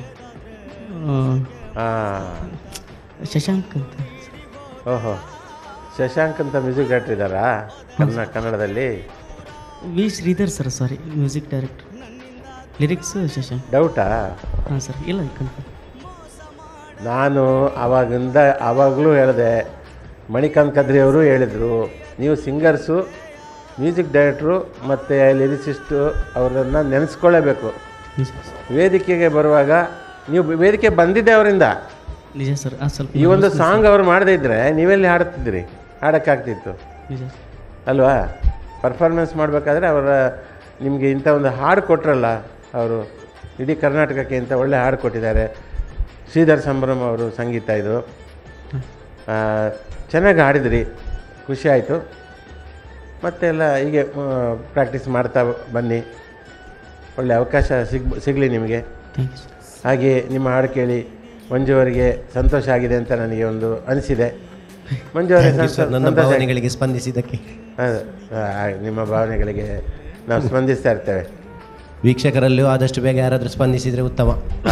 ಹಾಂ ಶಶಾಂಕ್ ಅಂತ ಓಹೋ ಶಶಾಂಕ್ ಅಂತ ಮ್ಯೂಸಿಕ್ ಡೈರೆಕ್ಟರ್ ಇದ್ದಾರಾ ಕನ್ನಡ ಕನ್ನಡದಲ್ಲಿ V Sridhar sir sorry music director lyrics Shashank ಡೌಟಾ ಹಾಂ ಸರ್ ಇಲ್ಲ ಕನ್ಫರ್ಮ್ ನಾನು ಆವಾಗಿಂದ ಆವಾಗಲೂ ಹೇಳಿದೆ ಮಣಿಕಾಂತ್ ಕದ್ರಿ ಅವರು ಹೇಳಿದರು ನೀವು ಸಿಂಗರ್ಸು ಮ್ಯೂಸಿಕ್ ಡೈರೆಕ್ಟ್ರು ಮತ್ತು ಲಿರಿಸಿಸ್ಟು ಅವರನ್ನು ನೆನೆಸ್ಕೊಳ್ಳೇಬೇಕು ನಿಜ ಸರ್ ವೇದಿಕೆಗೆ ಬರುವಾಗ ನೀವು ವೇದಿಕೆ ಬಂದಿದ್ದೆ ಅವರಿಂದ ನಿಜ ಸರ್ ಆ ಸ್ವಲ್ಪ ಈ ಒಂದು ಸಾಂಗ್ ಅವ್ರು ಮಾಡದೇ ಇದ್ದರೆ ನೀವೆಲ್ಲಿ ಹಾಡುತ್ತಿದ್ರಿ ಹಾಡೋಕ್ಕಾಗ್ತಿತ್ತು ನಿಜ ಅಲ್ವಾ ಪರ್ಫಾರ್ಮೆನ್ಸ್ ಮಾಡಬೇಕಾದ್ರೆ ಅವರ ನಿಮಗೆ ಇಂಥ ಒಂದು ಹಾಡು ಕೊಟ್ರಲ್ಲ ಅವರು ಇಡೀ ಕರ್ನಾಟಕಕ್ಕೆ ಇಂಥ ಒಳ್ಳೆ ಹಾಡು ಕೊಟ್ಟಿದ್ದಾರೆ ಶ್ರೀಧರ್ ಸಂಭ್ರಮ್ ಅವರು ಸಂಗೀತ ಇದು ಆ, ಚೆನ್ನಾಗಿ ಹಾಡಿದ್ರಿ ಖುಷಿ ಆಯಿತು ಮತ್ತೆಲ್ಲ ಹೀಗೆ ಪ್ರಾಕ್ಟೀಸ್ ಮಾಡ್ತಾ ಬನ್ನಿ ಒಳ್ಳೆ ಅವಕಾಶ ಸಿಗ್ ಸಿಗಲಿ ನಿಮಗೆ ಥ್ಯಾಂಕ್ ಯು ಸರ್ ಹಾಗೆ ನಿಮ್ಮ ಹಾಡು ಕೇಳಿ ಮಂಜು ಅವರಿಗೆ ಸಂತೋಷ ಆಗಿದೆ ಅಂತ ನನಗೆ ಒಂದು ಅನಿಸಿದೆ ಮಂಜು ಅವರಿಗೆ Thank you, sir. ನನ್ನ ಸಂತೋಷ ಭಾವನೆಗಳಿಗೆ ಸ್ಪಂದಿಸಿದ್ದಕ್ಕೆ ಹೌದು. ಆ, ನಿಮ್ಮ ಭಾವನೆಗಳಿಗೆ ನಾವು ಸ್ಪಂದಿಸ್ತಾ ಇರ್ತೇವೆ ವೀಕ್ಷಕರಲ್ಲೂ ಆದಷ್ಟು ಬೇಗ ಯಾರಾದರೂ ಸ್ಪಂದಿಸಿದರೆ ಉತ್ತಮ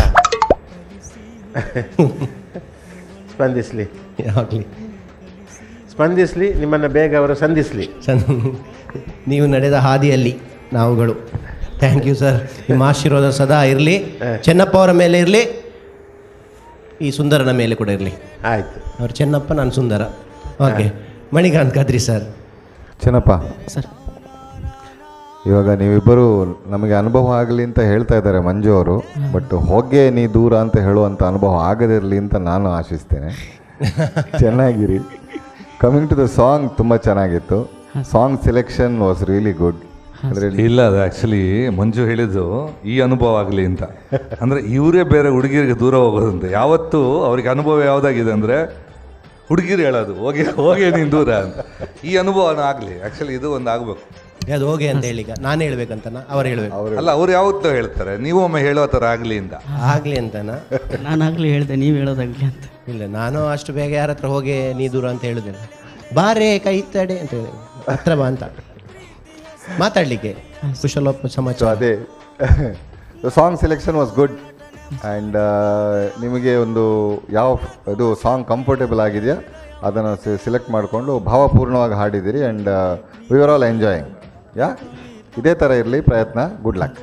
ಸ್ಪಂದಿಸಲಿ ಆಗಲಿ ಸ್ಪಂದಿಸಲಿ ನಿಮ್ಮನ್ನು ಬೇಗ ಅವರು ಸಂಧಿಸಲಿ ನೀವು ನಡೆದ ಹಾದಿಯಲ್ಲಿ ನಾವುಗಳು ಥ್ಯಾಂಕ್ ಯು ಸರ್ ನಿಮ್ಮ ಆಶೀರ್ವಾದ ಸದಾ ಇರಲಿ ಚೆನ್ನಪ್ಪ ಅವರ ಮೇಲೆ ಇರಲಿ ಈ ಸುಂದರನ ಮೇಲೆ ಕೂಡ ಇರಲಿ ಆಯಿತು ಅವ್ರು ಚೆನ್ನಪ್ಪ ನಾನು ಸುಂದರ okay Manikanth Kadri sir Chennappa sir ಇವಾಗ ನೀವಿಬ್ಬರು ನಮಗೆ ಅನುಭವ ಆಗಲಿ ಅಂತ ಹೇಳ್ತಾ ಇದ್ದಾರೆ ಮಂಜು ಅವರು ಬಟ್ ಹೋಗೆ ನೀ ದೂರ ಅಂತ ಹೇಳುವಂಥ ಅನುಭವ ಆಗದಿರಲಿ ಅಂತ ನಾನು ಆಶಿಸ್ತೇನೆ ಚೆನ್ನಾಗಿರಿ ಕಮಿಂಗ್ ಟು ದ ಸಾಂಗ್ ತುಂಬ ಚೆನ್ನಾಗಿತ್ತು song selection was really good ಅಂದರೆ ಇಲ್ಲ ಅದು ಆ್ಯಕ್ಚುಲಿ ಮಂಜು ಹೇಳಿದ್ದು ಈ ಅನುಭವ ಆಗಲಿ ಅಂತ ಅಂದರೆ ಇವರೇ ಬೇರೆ ಹುಡುಗಿರಿಗೆ ದೂರ ಹೋಗೋದಂತೆ ಯಾವತ್ತೂ ಅವ್ರಿಗೆ ಅನುಭವ ಯಾವುದಾಗಿದೆ ಅಂದರೆ ಹುಡುಗಿರು ಹೇಳೋದು ಹೋಗಿ ಹೋಗಿ ನೀನು ದೂರ ಅಂತ ಈ ಅನುಭವನ ಆಗಲಿ ಆ್ಯಕ್ಚುಲಿ ಇದು ಒಂದು ಆಗಬೇಕು ಅದು ಹೋಗಿ ಅಂತ ಹೇಳಿ ಈಗ ನಾನು ಹೇಳ್ಬೇಕಂತನ ಅವ್ರು ಹೇಳ್ಬೇಕು ಅಲ್ಲ ಅವ್ರು ಯಾವತ್ತೂ ಹೇಳ್ತಾರೆ ನೀವು ಒಮ್ಮೆ ಹೇಳೋ ಥರ ಆಗಲಿ ಅಂತ ಆಗ್ಲಿ ಅಂತನಾ ನಾನಾಗಲಿ ಹೇಳಿದೆ ನೀವು ಹೇಳೋದಾಗಲಿ ಅಂತ ಇಲ್ಲ ನಾನು ಅಷ್ಟು ಬೇಗ ಯಾರ ಹತ್ರ ಹೋಗಿ ನೀ ದೂರ ಅಂತ ಹೇಳುದಿಲ್ಲ ಬಾರೆ ಕೈ ತಡೆ ಅಂತ ಹೇಳಿ ಹತ್ರ ಬಾ ಅಂತ ಮಾತಾಡ್ಲಿಕ್ಕೆ ಕುಶಲೋಪ ಸೊ ಸಮಾಚಾರ ಅದೇ song selection was good and ನಿಮಗೆ ಒಂದು ಯಾವ ಇದು ಸಾಂಗ್ ಕಂಫರ್ಟೇಬಲ್ ಆಗಿದೆಯಾ ಅದನ್ನು ಸೆಲೆಕ್ಟ್ ಮಾಡಿಕೊಂಡು ಭಾವಪೂರ್ಣವಾಗಿ ಹಾಡಿದ್ದೀರಿ and we are all enjoying yeah ಇದೇ ಥರ ಇರಲಿ ಪ್ರಯತ್ನ ಗುಡ್ ಲಕ್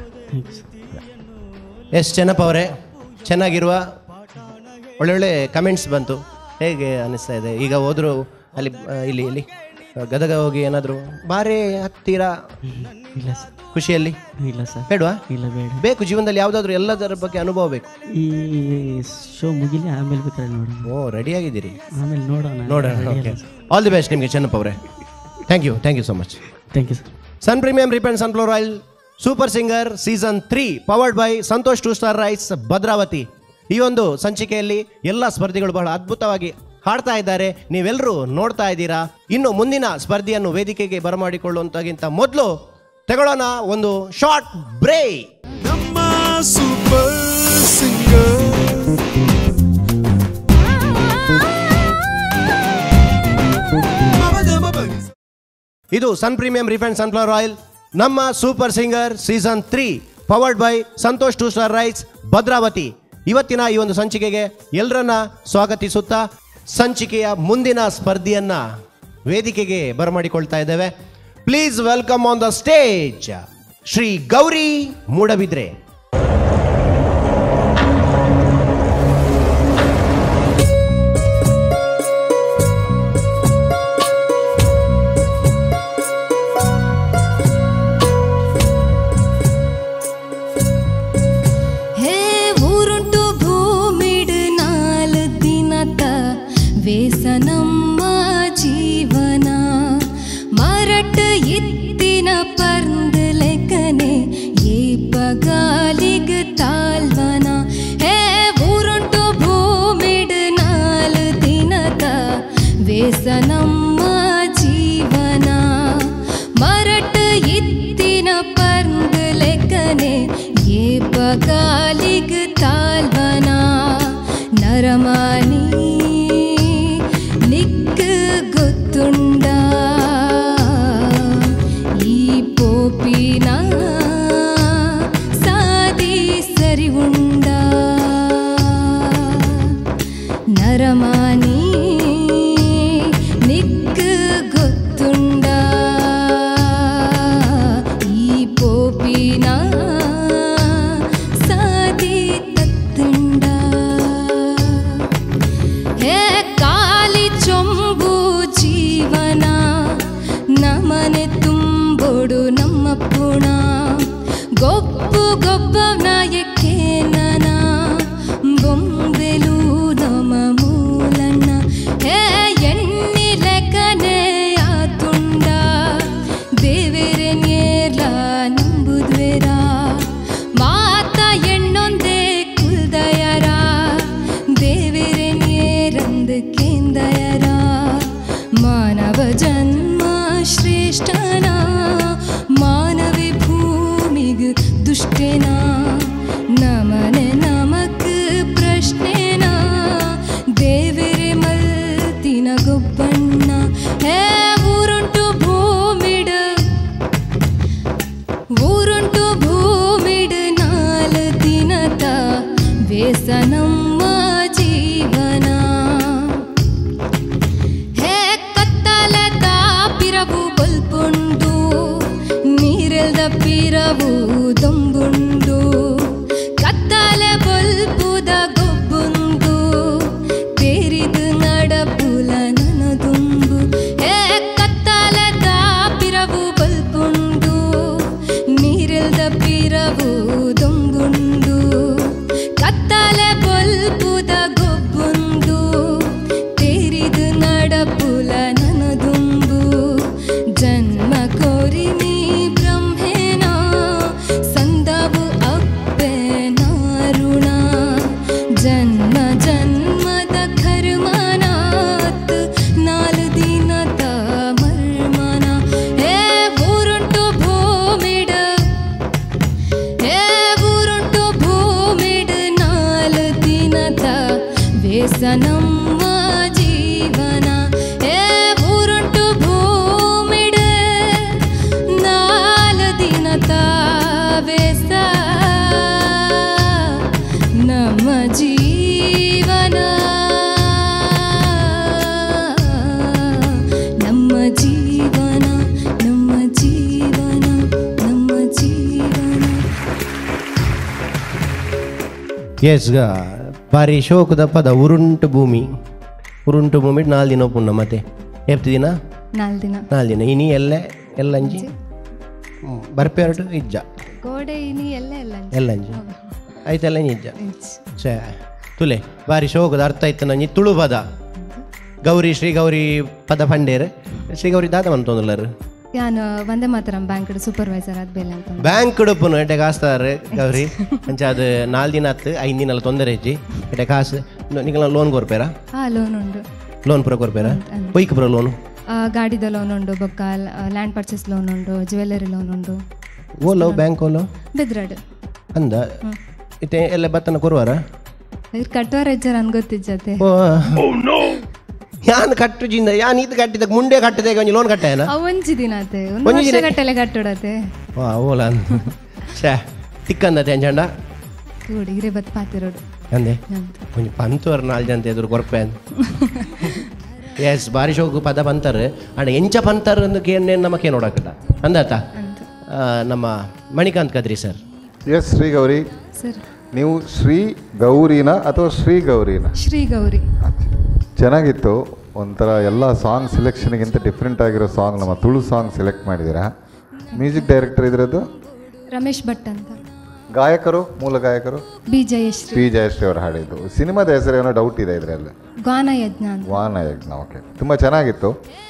ಎಸ್ ಚೆನ್ನಪ್ಪ ಅವರೇ ಚೆನ್ನಾಗಿರುವ ಒಳ್ಳೊಳ್ಳೆ ಕಮೆಂಟ್ಸ್ ಬಂತು ಹೇಗೆ ಅನಿಸ್ತಾ ಇದೆ ಈಗ ಹೋದ್ರು ಅಲ್ಲಿ ಆ, ಇಲ್ಲಿ ಇಲ್ಲಿ ಆ, ಗದಗ ಹೋಗಿ ಏನಾದರೂ ಬಾರಿ ಹತ್ತಿರ ಇಲ್ಲ ಸರ್ ಖುಷಿಯಲ್ಲಿ ಇಲ್ಲ ಸರ್ ಬೇಡವಾ ಇಲ್ಲ ಬೇಡ ಬೇಕು ಜೀವನದಲ್ಲಿ ಯಾವುದಾದ್ರೂ ಎಲ್ಲದರ ಬಗ್ಗೆ ಅನುಭವ ಬೇಕು ಈ ಶೋ ಮುಗಿಲಿ ಆಮೇಲೆ ಬೇಕಾದ್ರೆ ನೋಡೋಣ ಓ ರೆಡಿ ಆಗಿದ್ದೀರಿ ಆಮೇಲೆ ನೋಡೋಣ ನೋಡೋಣ Ready ಓಕೆ ಅಲ್ಲ ಸರ್. ಆಲ್ ದಿ ಬೆಸ್ಟ್ ನಿಮಗೆ ಚೆನ್ನಪ್ಪ ಅವರೇ thank you thank you so much thank you sir sun premium refined sunflower oil super singer season three powered by Santosh two star rice Bhadravati ಈ ಒಂದು ಸಂಚಿಕೆಯಲ್ಲಿ ಎಲ್ಲ ಸ್ಪರ್ಧಿಗಳು ಬಹಳ ಅದ್ಭುತವಾಗಿ ಹಾಡ್ತಾ ಇದ್ದಾರೆ ನೀವೆಲ್ಲರೂ ನೋಡ್ತಾ ಇದ್ದೀರಾ ಇನ್ನು ಮುಂದಿನ ಸ್ಪರ್ಧೆಯನ್ನು ವೇದಿಕೆಗೆ ಬರಮಾಡಿಕೊಳ್ಳುವಂತಗಿಂತ ಮೊದಲು ತಗೊಳ್ಳೋಣ ಒಂದು ಶಾರ್ಟ್ ಬ್ರೇ ನಮ್ಮ ಸೂಪರ್ ಸಿಂಗರ್ ಇದು sun premium refined sunflower oil ನಮ್ಮ super singer season three powered by Santosh two star rice Bhadravati ಇವತ್ತಿನ ಈ ಒಂದು ಸಂಚಿಕೆಗೆ ಎಲ್ಲರನ್ನ ಸ್ವಾಗತಿಸುತ್ತಾ ಸಂಚಿಕೆಯ ಮುಂದಿನ ಸ್ಪರ್ಧೆಯನ್ನ ವೇದಿಕೆಗೆ ಬರಮಾಡಿಕೊಳ್ತಾ ಇದ್ದೇವೆ please welcome on the stage Shri Gauri Moodabidri ಹೇ ಊರುಂಟು ಭೂಮಿಡ್ ನಾಲ್ ದಿನತ ವೇಸನಮ್ಮ ಜೀವನ ಮರಟ್ ಇತ್ತಿನ ಪರ್ಂದ್ ಲೆಕ್ಕನೆ ಏ ಪಗಾಲಿಗ್ ತಾಲ್ವನ ಹೇ ಊರುಂಟು ಭೂಮಿಡ್ ನಾಲ್ ದಿನತ ವೇಸನಮ್ಮ ಜೀವನ ಮರಟ್ ಇತ್ತಿನ ಪರ್ಂದ್ ಲೆಕ್ಕನೆ ಏ ಪಗಾಲಿಗ್ ತಾಲ್ವನ ನರಮಾನಿ ನಿಕ್ ಗೊತ್ತುಂಡ ಈ ಪೋಪಿನ ಸಾದಿ ಸರಿ ಉಂಡ ನರಮಾನಿ ನಿಕ್ ಗೊತ್ತುಂಡ ಈ ಪೋಪಿನ ಸಾದಿ ತತ್ತುಂಡ ಹೇ ಕಾಲಿ ಚೊಂಬು ಜೀವನ ನಮನೆ ತುಂಬೋಡು ನಮ್ಮ ಪುಣ ಗೊಬ್ಬು ಗೊಬ್ಬವನ ಎಕ್ಕೆ ನನ ಬೊಂಬೆಲು ನಮ ಮೂಲಣ್ಣ ಹೇ ಎಣ್ಣಿ ಲೆಕ್ಕನೆ ಆತುಂಡ ದೇವೇರೆ ನೇರ್ಲ ನಂಬುದ್ವೇರ ಮಾತ ಎಣ್ಣೊಂದೇ ಕುಲ್ದಯರ ದೇವೇರೆ ನೇರಂದ್ ಕೇಂದಯರ ಮಾನವ ಜನ್ಮ ಶ್ರೇಷ್ಠನ ಮಾನವಿ ಭೂಮಿಗ್ ದುಷ್ಟೇನ ನಮನೆ ನಮಕ್ ಪ್ರಶ್ನೆನ ದೇವೇರೆ ಮಲ್ತಿನ ಗೊಬ್ಬಣ್ಣ ಹೇ ಊರುಂಟು ಭೂಮಿಡ್ ಊರುಂಟು ಭೂಮಿಡ್ ನಾಲ್ ದಿನತ ವೇಸನಮ್ಮ ಜೀವನ ಹೇ ಕತ್ತಲದ ಪಿರವು ಬಲ್ಪುಂಡು ನೀರೆಲ್ದ ಪಿರವು ದೊಂಬುಂಡು ಕತ್ತಲೆ ಬಲ್ಪುದ ಗೊಬ್ಬುಂಡು ತೇರಿದು ನಡಪುಲ ನನದುಂಬು ಹೇ ಕತ್ತಲದ ಪಿರವು ಬಲ್ಪುಂಡು ಹೊಸ ನಮ್ಮ ಜೀವನ ಏ ಊರುಂಟು ಭೂಮಿಡ ನಾಲ್ ದಿನ ತಾವೇಸ ನಮ್ಮ ಜೀವನ ನಮ್ಮ ಜೀವನ ನಮ್ಮ ಜೀವನ ನಮ್ಮ ಜೀವನ ಎಸ್ ಗ ಬಾರಿ ಶೋಕದ ಪದ ಉರುಂಟು ಭೂಮಿ ಉರುಂಟು ಭೂಮಿ ನಾಲ್ಕು ದಿನ ಪುಣ್ಣ ಮತ್ತೆ ಎಪ್ತು ದಿನ ನಾಲ್ಕು ದಿನ ನಾಲ್ಕು ದಿನ ಇನಿ ಎಲ್ಲೆ ಎಲ್ಲಂಜಿ ಬರ್ಪೆರಡು ಇಜ್ಜ ಗೋಡೆ ಇನಿ ಎಲ್ಲ ಎಲ್ಲ ಎಲ್ಲಂಜಿ ಆಯ್ತಲ್ಲ ಇಜ್ಜ ಛೇ ತುಲೆ ಬಾರಿ ಶೋಕದ ಅರ್ಥ ಆಯ್ತು ನಂಜಿ ತುಳು ಪದ ಗೌರಿ ಶ್ರೀ ಗೌರಿ ಪದ ಪಂಡೇರ್ ಶ್ರೀ ಗೌರಿ ದಾದ ಮಂತೊಂದುಲ್ಲರು ನಾನು ಒಂದೇ ಮಾತ್ರ ಬ್ಯಾಂಕ್ ಸೂಪರ್ವೈಸರ್ ಆದ್ಮೇಲೆ ಅಂತ ಬ್ಯಾಂಕ್ ಉಡುಪುನು ಎಡ್ಡೆ ಕಾಸ್ತಾರೆ ಗೌರಿ ಅಂಚ ಅದು ನಾಲ್ಕು ದಿನ ಹತ್ತು ಐದು ದಿನ ತೊಂದರೆ ಹೆಚ್ಚಿ ಎಡ್ಡೆ ಕಾಸು ನಿಂಗಳ ಲೋನ್ ಕೊರ್ಪೇರಾ ಹಾ ಲೋನ್ ಉಂಟು ಲೋನ್ ಪುರ ಕೊರ್ಪೇರಾ ಒಯ್ಕ್ ಪುರ ಲೋನು ಆ, ಗಾಡಿದ ಲೋನ್ ಉಂಟು ಬೊಕ್ಕ ಲ್ಯಾಂಡ್ ಪರ್ಚೇಸ್ ಲೋನ್ ಉಂಟು ಜ್ಯುವೆಲ್ಲರಿ ಲೋನ್ ಉಂಟು ಓಲೋ ಬ್ಯಾಂಕ್ ಓಲೋ ಬೆದ್ರಾಡ್ ಅಂದ ಇತ್ತೆ ಎಲ್ಲ ಬತ್ತನ ಕೊರುವಾರ ಇವ್ರು ಕಟ್ಟುವಾರ ಹೆಚ್ಚಾರ ಅನ್ಗೊತ್ತಿಜ್ಜತೆ ಓ ಯಾನ್ ಕಟ್ಟು ಜಿಂದ ಯಾನ್ ಇದು ಕಟ್ಟಿದ ಮುಂಡೆ ಕಟ್ಟಿದೆ ಒಂಜಿ ಲೋನ್ ಕಟ್ಟೇನ ಅವ್ ಒಂಜಿ ದಿನ ಆತೆ ಒಂದು ಒಂಜಿ ವರ್ಷ ದಿನ- ಗಟ್ಟಲೆ ಕಟ್ಟೋಡತೆ ವಾ ಓಲ ಛೇ ತಿಕ್ಕಂದತೆ ಅಂಜಂಡ ತೂಡಿ ಹಿರೇ ಬತ್ ಪಾತಿರೋಡು ಅಂದೆ ಒಂಜಿ ಪಂತುವರ್ ನಾಲ್ಕು ಜನ ಎದುರು ಕೊರ್ಪೆ ಎಸ್ ಬಾರಿ ಶೋಕು ಪದ ಪಂತರ್ ಅಣ್ಣ ಎಂಚ ಪಂತರ್ ಅಂದು ಕೇನೆ ನಮಕ್ಕೆ ನೋಡಕಲ್ಲ ಅಂದಾತ ಆ, ನಮ್ಮ Manikanth Kadri sir yes Shri Gauri sir ನೀವು ಶ್ರೀ ಗೌರಿನ ಅಥವಾ ಶ್ರೀ ಗೌರಿನ ಶ್ರೀ ಗೌರಿ ಚೆನ್ನಾಗಿತ್ತು ಒಂಥರ ಎಲ್ಲ ಸಾಂಗ್ ಸೆಲೆಕ್ಷನ್ಗಿಂತ ಡಿಫ್ರೆಂಟ್ ಆಗಿರೋ ಸಾಂಗ್ ನಮ್ಮ ತುಳು ಸಾಂಗ್ ಸೆಲೆಕ್ಟ್ ಮಾಡಿದ್ದೀರಾ ಮ್ಯೂಸಿಕ್ ಡೈರೆಕ್ಟರ್ ಇದ್ರದ್ದು ರಮೇಶ್ ಭಟ್ ಅಂತ ಗಾಯಕರು ಮೂಲ ಗಾಯಕರು ಬಿ ಜಯಶ್ರೀ ಪಿ ಜಯಶ್ರೀ ಅವರು ಹಾಡಿದ್ದು ಸಿನಿಮಾದ ಹೆಸರು ಏನೋ ಡೌಟ್ ಇದೆ ಇದರಲ್ಲಿ ಗಾನ ಯಜ್ಞ ಅಂತ ವಾನ ಯಜ್ಞ ಓಕೆ ತುಂಬ ಚೆನ್ನಾಗಿತ್ತು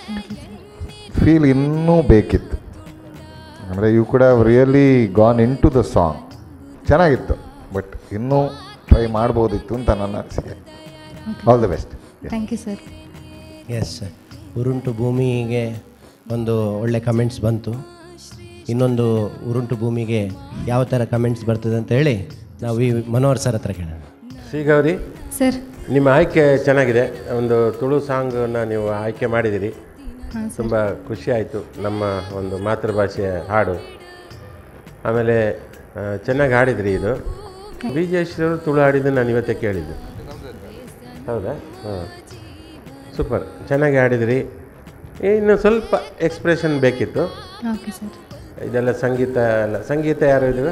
ಫೀಲ್ ಇನ್ನೂ ಬೇಕಿತ್ತು ಅಂದರೆ you could have really gone in to the song ಚೆನ್ನಾಗಿತ್ತು ಬಟ್ ಇನ್ನೂ ಟ್ರೈ ಮಾಡ್ಬೋದಿತ್ತು ಅಂತ ನನ್ನ ಅನಿಸಿಕೆ all the best thank you sir yes sir ಉರುಂಟು ಭೂಮಿಗೆ ಒಂದು ಒಳ್ಳೆ ಕಮೆಂಟ್ಸ್ ಬಂತು ಇನ್ನೊಂದು ಉರುಂಟು ಭೂಮಿಗೆ ಯಾವ ಥರ ಕಮೆಂಟ್ಸ್ ಬರ್ತದೆ ಅಂತ ಹೇಳಿ ನಾವು ಈ ಮನೋಹರ್ ಸರ್ ಹತ್ರ ಕೇಳೋಣ ಶ್ರೀ ಗೌರಿ ಸರ್ ನಿಮ್ಮ ಆಯ್ಕೆ ಚೆನ್ನಾಗಿದೆ ಒಂದು ತುಳು ಸಾಂಗನ್ನು ನೀವು ಆಯ್ಕೆ ಮಾಡಿದ್ದೀರಿ ಹಾಂ ತುಂಬ ಖುಷಿ ಆಯಿತು ನಮ್ಮ ಒಂದು ಮಾತೃಭಾಷೆಯ ಹಾಡು ಆಮೇಲೆ ಆ, ಚೆನ್ನಾಗಿ ಹಾಡಿದ್ರಿ ಇದು ಬಿ ಜಯಶ್ರೀಯವರು ತುಳು ಹಾಡಿದ್ದು ನಾನು ಇವತ್ತೇ ಕೇಳಿದ್ದು ಹೌದಾ ಹಾಂ ಸೂಪರ್ ಚೆನ್ನಾಗಿ ಹಾಡಿದ್ರಿ ಇನ್ನು ಸ್ವಲ್ಪ ಎಕ್ಸ್ಪ್ರೆಷನ್ ಬೇಕಿತ್ತು ಓಕೆ ಸರ್ ಇದೆಲ್ಲ ಸಂಗೀತ ಎಲ್ಲ ಸಂಗೀತ ಯಾರು ಇದ್ದೀವಿ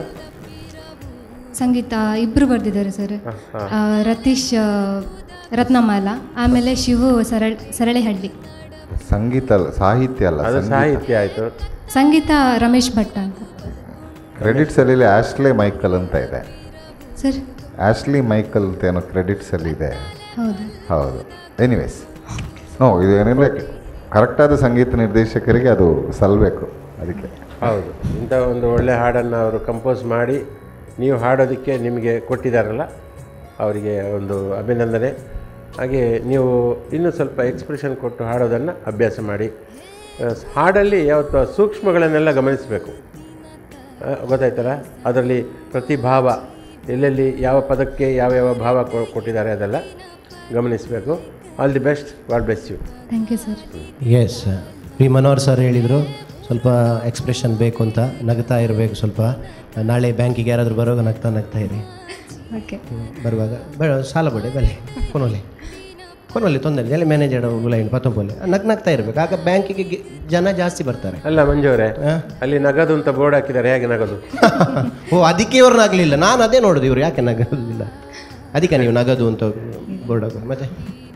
ಸಂಗೀತ ಇಬ್ರು ಬರ್ದಿದ್ದಾರೆ ಸರ್ ಹಾ, ಹಾ. ಆ, ರತೀಶ್ ಆ, ರತ್ನಮಾಲ ಆಮೇಲೆ ಶಿವು ಸರಳ ಸರಳೆಹಳ್ಳಿ ಸಂಗೀತ ಅಲ್ಲ ಸಾಹಿತ್ಯ ಅಲ್ಲ ಅದು ಸಾಹಿತ್ಯ ಆಯಿತು ಸಂಗೀತ ರಮೇಶ್ ಭಟ್ ಅಂತ ಕ್ರೆಡಿಟ್ಸಲ್ಲಿ ಆಶ್ಲೆ ಮೈಕಲ್ ಅಂತ ಇದೆ ಸರ್ ಆಶ್ಲಿ ಮೈಕಲ್ ಅಂತ ಏನೋ ಕ್ರೆಡಿಟ್ಸಲ್ಲಿ ಇದೆ ಹೌದು ಹೌದು ಎನಿವೇಸ್ ನೋ ಇದು ಏನಿಲ್ಲ ಕರೆಕ್ಟಾದ ಸಂಗೀತ ನಿರ್ದೇಶಕರಿಗೆ ಅದು ಸಲ್ಲಬೇಕು ಅದಕ್ಕೆ ಹೌದು ಇಂಥ ಒಂದು ಒಳ್ಳೆ ಹಾಡನ್ನು ಅವರು ಕಂಪೋಸ್ ಮಾಡಿ ನೀವು ಹಾಡೋದಕ್ಕೆ ನಿಮಗೆ ಕೊಟ್ಟಿದ್ದಾರಲ್ಲ ಅವರಿಗೆ ಒಂದು ಅಭಿನಂದನೆ ಹಾಗೆ ನೀವು ಇನ್ನೂ ಸ್ವಲ್ಪ ಎಕ್ಸ್ಪ್ರೆಷನ್ ಕೊಟ್ಟು ಹಾಡೋದನ್ನು ಅಭ್ಯಾಸ ಮಾಡಿ ಆ, ಹಾಡಲ್ಲಿ ಯಾವತ್ತು ಸೂಕ್ಷ್ಮಗಳನ್ನೆಲ್ಲ ಗಮನಿಸಬೇಕು ಆ, ಗೊತ್ತಾಯ್ತಲ್ಲ ಅದರಲ್ಲಿ ಪ್ರತಿ ಭಾವ ಎಲ್ಲೆಲ್ಲಿ ಯಾವ ಪದಕ್ಕೆ ಯಾವ ಯಾವ ಭಾವ ಕೊ- ಕೊಟ್ಟಿದ್ದಾರೆ ಅದೆಲ್ಲ ಗಮನಿಸಬೇಕು all the best god bless you thank you sir S P Manohar sir ಹೇಳಿದರು ಸ್ವಲ್ಪ ಎಕ್ಸ್ಪ್ರೆಷನ್ ಬೇಕು ಅಂತ ನಗ್ತಾ ಇರಬೇಕು ಸ್ವಲ್ಪ ನಾಳೆ ಬ್ಯಾಂಕಿಗೆ ಯಾರಾದರೂ ಬರುವಾಗ ನಗ್ತಾ ನಗ್ತಾ ಇರಿ ಓಕೆ ಬರುವಾಗ ಬೇಡ ಸಾಲ ಬಿಡಿ ಬಲೆ ಕೊನೋಲಿ ಕೊನೋಲಿ ತೊಂದರೆ ಜಲ್ಲಿ ಮ್ಯಾನೇಜರ್ ಲೈನ್ ಪತ್ತೊಂಬಲ್ಲಿ ನಗ್ ನಗ್ತಾ ಇರಬೇಕು ಆಗ ಬ್ಯಾಂಕಿಗೆ ಗಿ- ಜನ ಜಾಸ್ತಿ ಬರ್ತಾರೆ ಅಲ್ಲ ಮಂಜುವರೇ ಅಲ್ಲಿ ನಗದು ಅಂತ ಬೋರ್ಡ್ ಹಾಕಿದ್ದಾರೆ ಹೇಗೆ ನಗದು ಓ ಅದಕ್ಕೆ ಇವ್ರು ನಗಲಿಲ್ಲ ನಾನು ಅದೇ ನೋಡೋದು ಇವ್ರು ಯಾಕೆ ನಗಲಿಲ್ಲ ಅದಕ್ಕೆ ನೀವು ನಗದು ಅಂತ ಬೋರ್ಡ್ ಹಾಕೋದು ಮತ್ತೆ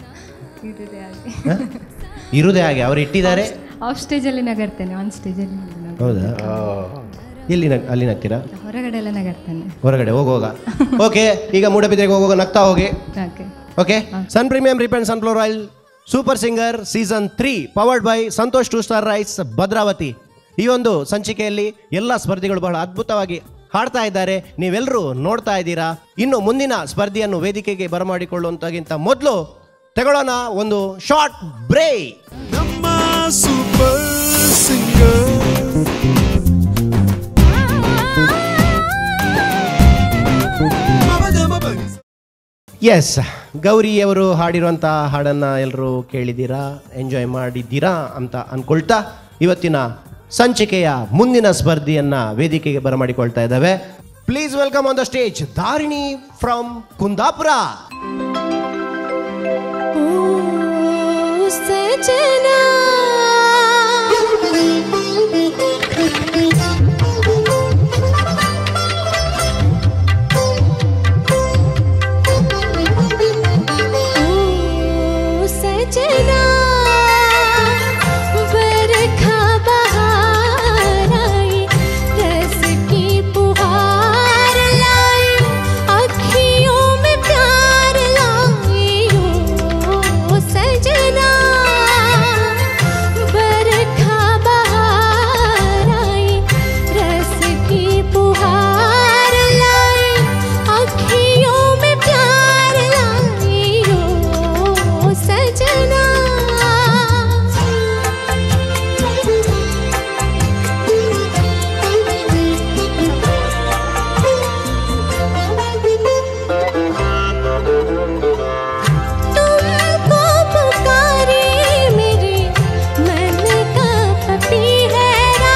ಹ? ಇರುದೇ ಹಾಗೆ ಅವ್ರು ಇಟ್ಟಿದ್ದಾರೆ ಆಫ್ ಸ್ಟೇಜಲ್ಲಿ ನಗರ್ತೇನೆ ಆನ್ ಸ್ಟೇಜಲ್ಲಿ ನಗರ್ತೇನೆ. ಹೌದಾ ಎಲ್ಲಿ ನಗ್ ಅಲ್ಲಿ ನಗ್ತೀರಾ ಹೊರಗಡೆ ಎಲ್ಲ ನಗರ್ತೇನೆ ಹೊರಗಡೆ ಹೋಗುವಾಗ ಓಕೆ ಈಗ ಮೂಡಬಿದ್ರೆಗೆ ಹೋಗುವಾಗ ನಗ್ತಾ ಹೋಗಿ okay okay sun premium refined sunflower oil super singer season three powered by Santosh two star rice Bhadravati ಈ ಒಂದು ಸಂಚಿಕೆಯಲ್ಲಿ ಎಲ್ಲ ಸ್ಪರ್ಧಿಗಳು ಬಹಳ ಅದ್ಭುತವಾಗಿ ಹಾಡ್ತಾ ಇದ್ದಾರೆ ನೀವೆಲ್ಲರೂ ನೋಡ್ತಾ ಇದ್ದೀರಾ ಇನ್ನು ಮುಂದಿನ ಸ್ಪರ್ಧೆಯನ್ನು ವೇದಿಕೆಗೆ ಬರಮಾಡಿಕೊಳ್ಳುವಂತಗಿಂತ ಮೊದಲು ತಗೊಳ್ಳೋಣ ಒಂದು ಶಾರ್ಟ್ ಬ್ರೇಕ್ ನಮ್ಮ ಸೂಪರ್ ಸಿಂಗರ್ ಎಸ್ ಗೌರಿಯವರು ಹಾಡಿರುವಂಥ ಹಾಡನ್ನು ಎಲ್ಲರೂ ಕೇಳಿದ್ದೀರಾ ಎಂಜಾಯ್ ಮಾಡಿದ್ದೀರಾ ಅಂತ ಅಂದ್ಕೊಳ್ತಾ ಇವತ್ತಿನ ಸಂಚಿಕೆಯ ಮುಂದಿನ ಸ್ಪರ್ಧೆಯನ್ನು ವೇದಿಕೆಗೆ ಬರಮಾಡಿಕೊಳ್ತಾ ಇದ್ದಾವೆ please welcome on the stage Dharini from Kundapura सजना ओ सजना बरखा बहार आई रस की पुहार लाई अखियों में प्यार लाई ओ सजना बरखा बहार आई रस की पुहार लाई अखियों में प्यार लाई ओ सजना तुमको पुकारे मेरे मन का पपीहरा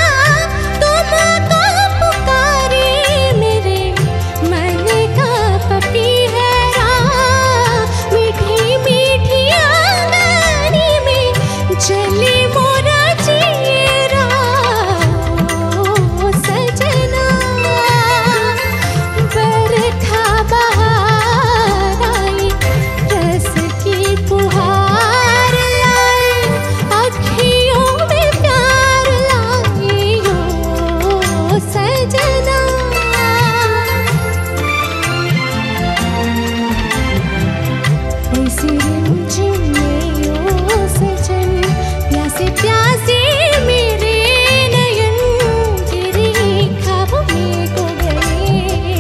तुमको पुकारे मेरे मन का पपीहरा मीठी मीठी आंगनी में चले मोरा चेहरा ओ सजना बरखा बहार आई रस की पुहार लाई अखियों में प्यार लाई ओ सजना इस रिमझिम में ओ सजन प्यासे प्यासे मेरे नयन तेरे ख्वाबों में खो गए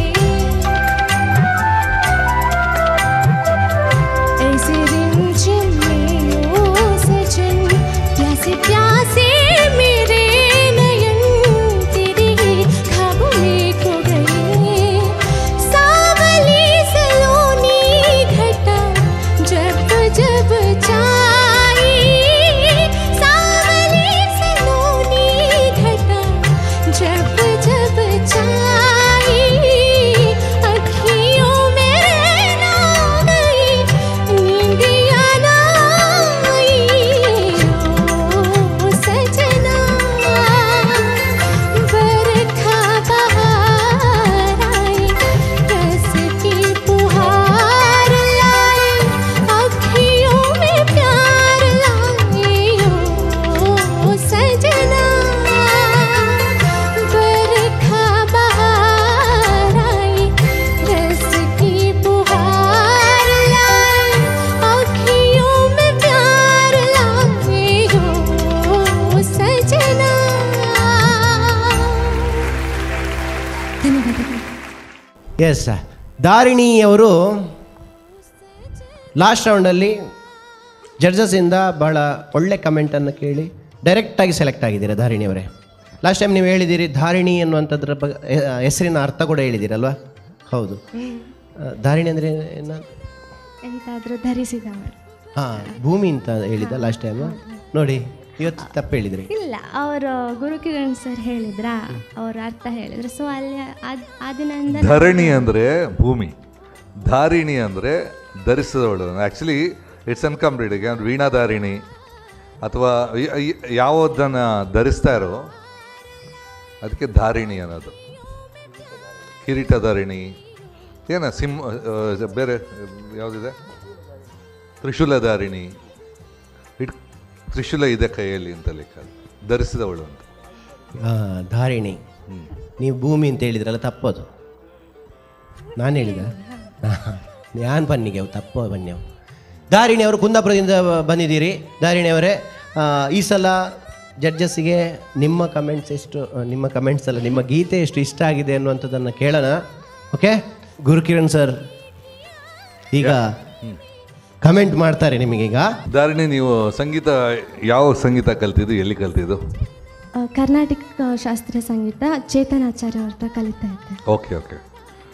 ऐसे रिमझिम में ओ सजन प्यासे प्यासे मेरे नयन तेरे ख्वाबों में खो गए सावली सलोनी घटा जब जब चाई सावली सलोनी घटा जब जब चाई अखियों में रहना गई नींदिया ना आई ओ सजना बरखा बहार आई रस की पुहार लाई अखियों में प्यार लाई ओ सजना बरखा बहार आई रस की पुहार लाई अखियों में प्यार लाई ओ सजना ಎಸ್ ಧಾರಿಣಿಯವರು ಲಾಸ್ಟ್ ರೌಂಡಲ್ಲಿ ಜಡ್ಜಸ್ಸಿಂದ ಬಹಳ ಒಳ್ಳೆ ಕಮೆಂಟನ್ನು ಕೇಳಿ ಡೈರೆಕ್ಟಾಗಿ ಸೆಲೆಕ್ಟ್ ಆಗಿದ್ದೀರಾ ಧಾರಿಣಿಯವರೇ ಲಾಸ್ಟ್ ಟೈಮ್ ನೀವು ಹೇಳಿದ್ದೀರಿ ಧಾರಿಣಿ ಅನ್ನುವಂಥದ್ರ ಬಗ್ಗೆ ಹೆಸರಿನ ಅರ್ಥ ಕೂಡ ಹೇಳಿದ್ದೀರಲ್ವಾ ಹೌದು ಆ, ಧಾರಿಣಿ ಅಂದರೆ ಏನ ಎಂತಾದರೂ ಧರಿಸಿದವರು ಹಾಂ ಭೂಮಿ ಅಂತ ಹೇಳಿದ್ದ ಲಾಸ್ಟ್ ಟೈಮ್ ನೋಡಿ ಇವತ್ತು ತಪ್ಪು ಹೇಳಿದ್ರಿ ಇಲ್ಲ ಅವರು ಗುರುಕಿರಣ್ ಸರ್ ಹೇಳಿದ್ರಾ ಅವ್ರ ಅರ್ಥ ಹೇಳಿದ್ರು ಸೊ ಅಲ್ಲಿ ಅದ್ ಆ ದಿನದಿಂದ ಧರಣಿ ಅಂದರೆ ಭೂಮಿ ಧಾರಿಣಿ ಅಂದರೆ ಧರಿಸಿದವಳು ಆ್ಯಕ್ಚುಲಿ ಇಟ್ಸ್ ಅನ್ಕಂಪ್ಲೀಟ್ ಈಗ ವೀಣಾಧಾರಿಣಿ ಅಥವಾ ಯ- ಯ- ಯಾವುದನ್ನು ಧರಿಸ್ತಾರೋ ಅದಕ್ಕೆ ಧಾರಿಣಿ ಅನ್ನೋದು ಕಿರೀಟಧಾರಿಣಿ ಏನ ಸಿಂಹ ಆ, ಬೇರೆ ಯಾವುದಿದೆ ತ್ರಿಶೂಲಧಾರಿಣಿ ಇಟ್ ತ್ರಿಶೂಲ ಇದೆ ಕೈಯಲ್ಲಿ ಅಂತ ಲೆಕ್ಕ ಧರಿಸಿದವಳು ಅಂತ ಹಾಂ ಧಾರಿಣಿ ನೀವು ಭೂಮಿ ಅಂತ ಹೇಳಿದ್ರಲ್ಲ ತಪ್ಪದು ನಾನು ಹೇಳಿದ ನಾನು ಬನ್ನಿಗೆ ಅವು ತಪ್ಪು ಬನ್ನಿ ಅವು ಧಾರಿಣಿ ಅವರು ಕುಂದಾಪುರದಿಂದ ಬಂದಿದ್ದೀರಿ ಧಾರಿಣಿ ಅವರೇ ಆ, ಈ ಸಲ ಜಡ್ಜಸ್ಸಿಗೆ ನಿಮ್ಮ ಕಮೆಂಟ್ಸ್ ಎಷ್ಟು ಆ, ನಿಮ್ಮ ಕಮೆಂಟ್ಸ್ ಅಲ್ಲ ನಿಮ್ಮ ಗೀತೆ ಎಷ್ಟು ಇಷ್ಟ ಆಗಿದೆ ಅನ್ನುವಂಥದ್ದನ್ನು ಕೇಳೋಣ ಓಕೆ ಗುರುಕಿರಣ್ ಸರ್ ಈಗ ಕಮೆಂಟ್ ಮಾಡ್ತಾರೆ ನಿಮಗೀಗ ಧಾರಿಣಿ ನೀವು ಸಂಗೀತ ಯಾವ ಸಂಗೀತ ಕಲ್ತಿದ್ದು ಎಲ್ಲಿ ಕಲ್ತಿದ್ದು ಆ, ಕರ್ನಾಟಕ ಶಾಸ್ತ್ರೀಯ ಸಂಗೀತ ಚೇತನಾಚಾರ್ಯ ಅವ್ರ ಹತ್ರ ಕಲಿತಾ ಇದ್ದೆ ಓಕೆ ಓಕೆ